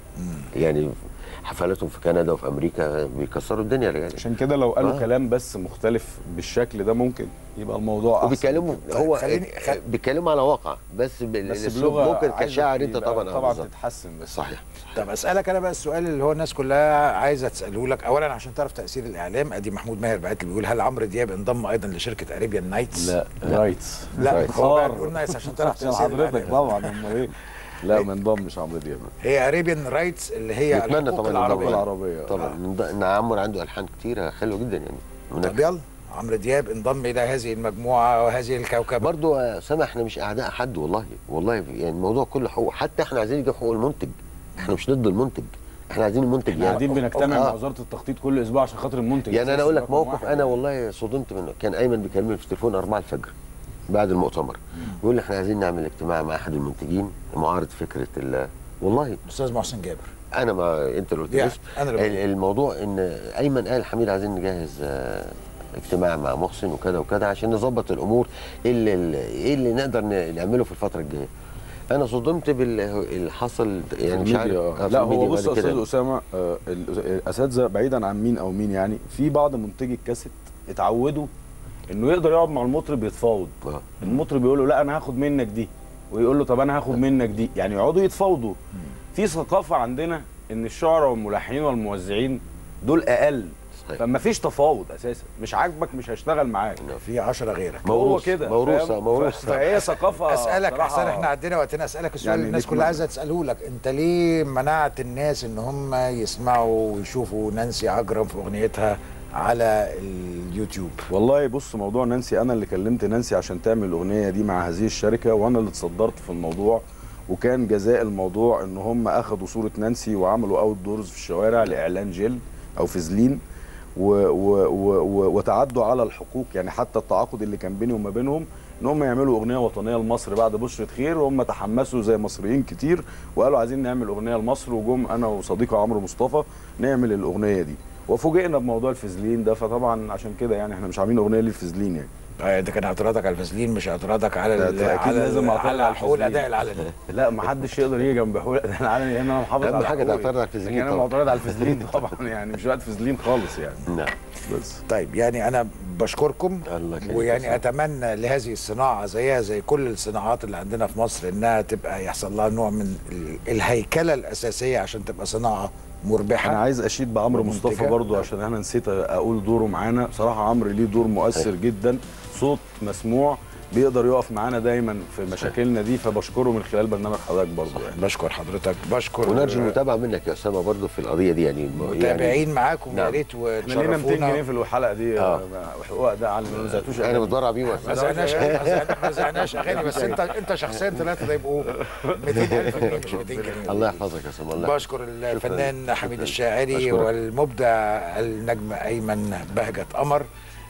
يعني حفلاتهم في كندا وفي امريكا بيكسروا الدنيا الرجال عشان كده لو قالوا آه. كلام بس مختلف بالشكل ده ممكن يبقى الموضوع احسن وبيتكلموا طيب، هو خليني- خل- بيتكلموا على واقع بس, بال- بس الأسلوب بلغه ممكن عايزة كشاعر انت يبقى طبعا آه، طبعا بالظبط. تتحسن بس صحيح طب اسالك انا بقى السؤال اللي هو الناس كلها عايزه تساله لك اولا عشان تعرف تاثير الاعلام ادي محمود ماهر بعت لي بيقول هل عمرو دياب انضم ايضا لشركه اريبيان نايتس لا رايتس لا رايت. هو بقى صار. بيقول نايتس عشان تعرف عشان تاثير حضرتك الإعلام. طبعا امال ايه لا ما انضمش عمرو دياب هي اريبيان رايتس اللي هي نتمنى الحقوق طبعا العربيه العربية. طبعا طبعا ان عمرو عنده الحان كتيره حلوه جدا يعني طب هناك يلا عمرو دياب انضم الى هذه المجموعه وهذه الكوكبه برضه يا اسامه احنا مش اعداء حد والله والله يعني الموضوع كله حقوق حتى احنا عايزين نجيب حقوق المنتج احنا مش ضد المنتج احنا عايزين المنتج احنا قاعدين بنجتمع آه. مع وزاره التخطيط كل اسبوع عشان خاطر المنتج يعني انا أساسي اقول لك رقم موقف واحد. انا والله صدمت منه كان ايمن بيكلمني في التليفون 4 الفجر بعد المؤتمر بيقول لي احنا عايزين نعمل اجتماع مع احد المنتجين معارض فكره ال- والله الاستاذ محسن جابر انا ما انت اللي قلت يعني لي أنا اللي ال- الموضوع ان ايمن قال حميد عايزين نجهز آه، اجتماع مع محسن وكذا وكذا عشان نظبط الامور ايه اللي ايه اللي نقدر ن- نعمله في الفتره الجايه انا صدمت باللي حصل يعني مش عارف الميديا آه، آه. في لا الميديا هو بص بعد يا كده. استاذ اسامه آه، ال- الاساتذه بعيدا عن مين او مين يعني في بعض منتجي الكاسيت اتعودوا انه يقدر يقعد مع المطرب يتفاوض آه. المطرب يقول له لا انا هاخد منك دي ويقول له طب انا هاخد منك دي يعني يقعدوا يتفاوضوا في ثقافه عندنا ان الشعراء والملحنين والموزعين دول اقل صحيح. فما فيش تفاوض اساسا مش عاجبك مش هشتغل معاك في 10 غيرك هو موروث كده موروثه فاهم؟ موروث ف- فهي ثقافه اسالك بصراحة احسن احنا عدينا وقتنا اسالك السؤال يعني اللي الناس نتمنى. كلها عايزه تساله لك انت ليه منعت الناس ان هم يسمعوا ويشوفوا نانسي عجرم في اغنيتها على اليوتيوب والله بص موضوع نانسي انا اللي كلمت نانسي عشان تعمل الاغنيه دي مع هذه الشركه وانا اللي اتصدرت في الموضوع وكان جزاء الموضوع ان هم اخذوا صوره نانسي وعملوا اوت دورز في الشوارع لاعلان جل او فازلين و و و و وتعدوا على الحقوق يعني حتى التعاقد اللي كان بيني وما بينهم ان هم يعملوا اغنيه وطنيه لمصر بعد بشره خير وهم تحمسوا زي مصريين كتير وقالوا عايزين نعمل اغنيه لمصر وجم انا وصديقي عمرو مصطفى نعمل الاغنيه دي وفوجئنا بموضوع الفازلين ده فطبعا عشان كده يعني احنا مش عاملين اغنيه للفازلين يعني آه، ده كان اعتراضك على الفازلين مش اعتراضك على ال- ده أكيد على لازم ال- أعترض على على حقوق الفازلين. الاداء العلني لا ما حدش يقدر يجي جنب حقوق الاداء العلني لان انا محافظ أهم على حاجة حقوقي. تعترض على الفازلين لكن انا طبعا. معترض على الفازلين طبعا يعني مش وقت فازلين خالص يعني نعم بس طيب يعني انا بشكركم الله يخليك يا ويعني سيدي. اتمنى لهذه الصناعه زيها زي كل الصناعات اللي عندنا في مصر انها تبقى يحصل لها نوع من ال- الهيكله الاساسيه عشان تبقى صناعه مربحه انا عايز اشيد بعمرو ومنتجة. مصطفى برضو عشان انا نسيت اقول دوره معانا بصراحه عمرو ليه دور مؤثر جدا صوت مسموع بيقدر يقف معانا دايما في مشاكلنا دي فبشكره من خلال برنامج حضرتك برضو يعني بشكر حضرتك بشكر ونرجو المتابعه منك يا اسامه برضو في القضيه دي يعني متابعين معاكم يا نعم. ريت احنا لينا 200 جنيه وتشرفونا في الحلقه دي آه. حقوق ده على ما نزعتوش انا متبرع بيه ما زعناش ما زعنا- ما زعناش اغاني بس انت انت شخصيا ثلاثه ده يبقوا 200000 جنيه مش 200 جنيه الله يحفظك يا اسامه الله بشكر الفنان حميد الشاعري أشكرك. والمبدع النجم ايمن بهجت قمر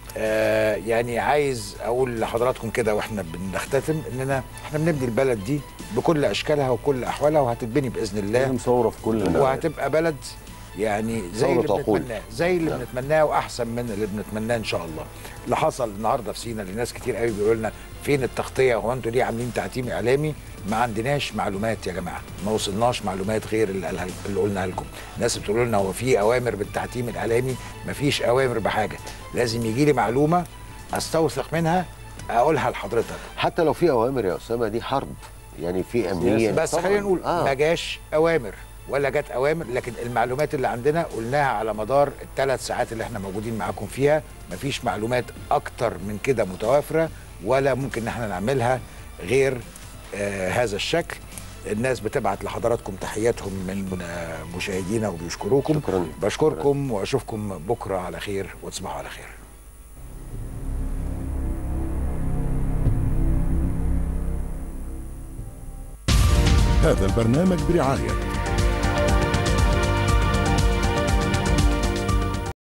آه يعني عايز اقول لحضراتكم كده واحنا بنختتم اننا احنا بنبني البلد دي بكل اشكالها وكل احوالها وهتتبني باذن الله لازم ثوره في كل ده. وهتبقى بلد يعني زي اللي ثورة عقول. بنتمناه زي اللي بنتمناه واحسن من اللي بنتمناه ان شاء الله اللي حصل النهارده في سينا لناس كتير قوي بيقولوا لنا فين التغطيه هو انتوا ليه عاملين تعتيم اعلامي ما عندناش معلومات يا جماعه ما وصلناش معلومات غير اللي, قالها اللي قلناها لكم الناس بتقول لنا هو في اوامر بالتعتيم الاعلامي ما فيش اوامر بحاجه لازم يجي لي معلومه استوثق منها اقولها لحضرتك حتى لو في اوامر يا اسامه دي حرب يعني في امنيه بس طبعاً. خلينا نقول آه. ما جاش اوامر ولا جت اوامر لكن المعلومات اللي عندنا قلناها على مدار الثلاث ساعات اللي احنا موجودين معاكم فيها مفيش معلومات اكتر من كده متوافره ولا ممكن ان احنا نعملها غير آه هذا الشكل الناس بتبعت لحضراتكم تحياتهم من آه مشاهدينا وبيشكروكم شكراً. بشكركم واشوفكم بكره على خير وتصبحوا على خير هذا البرنامج برعاية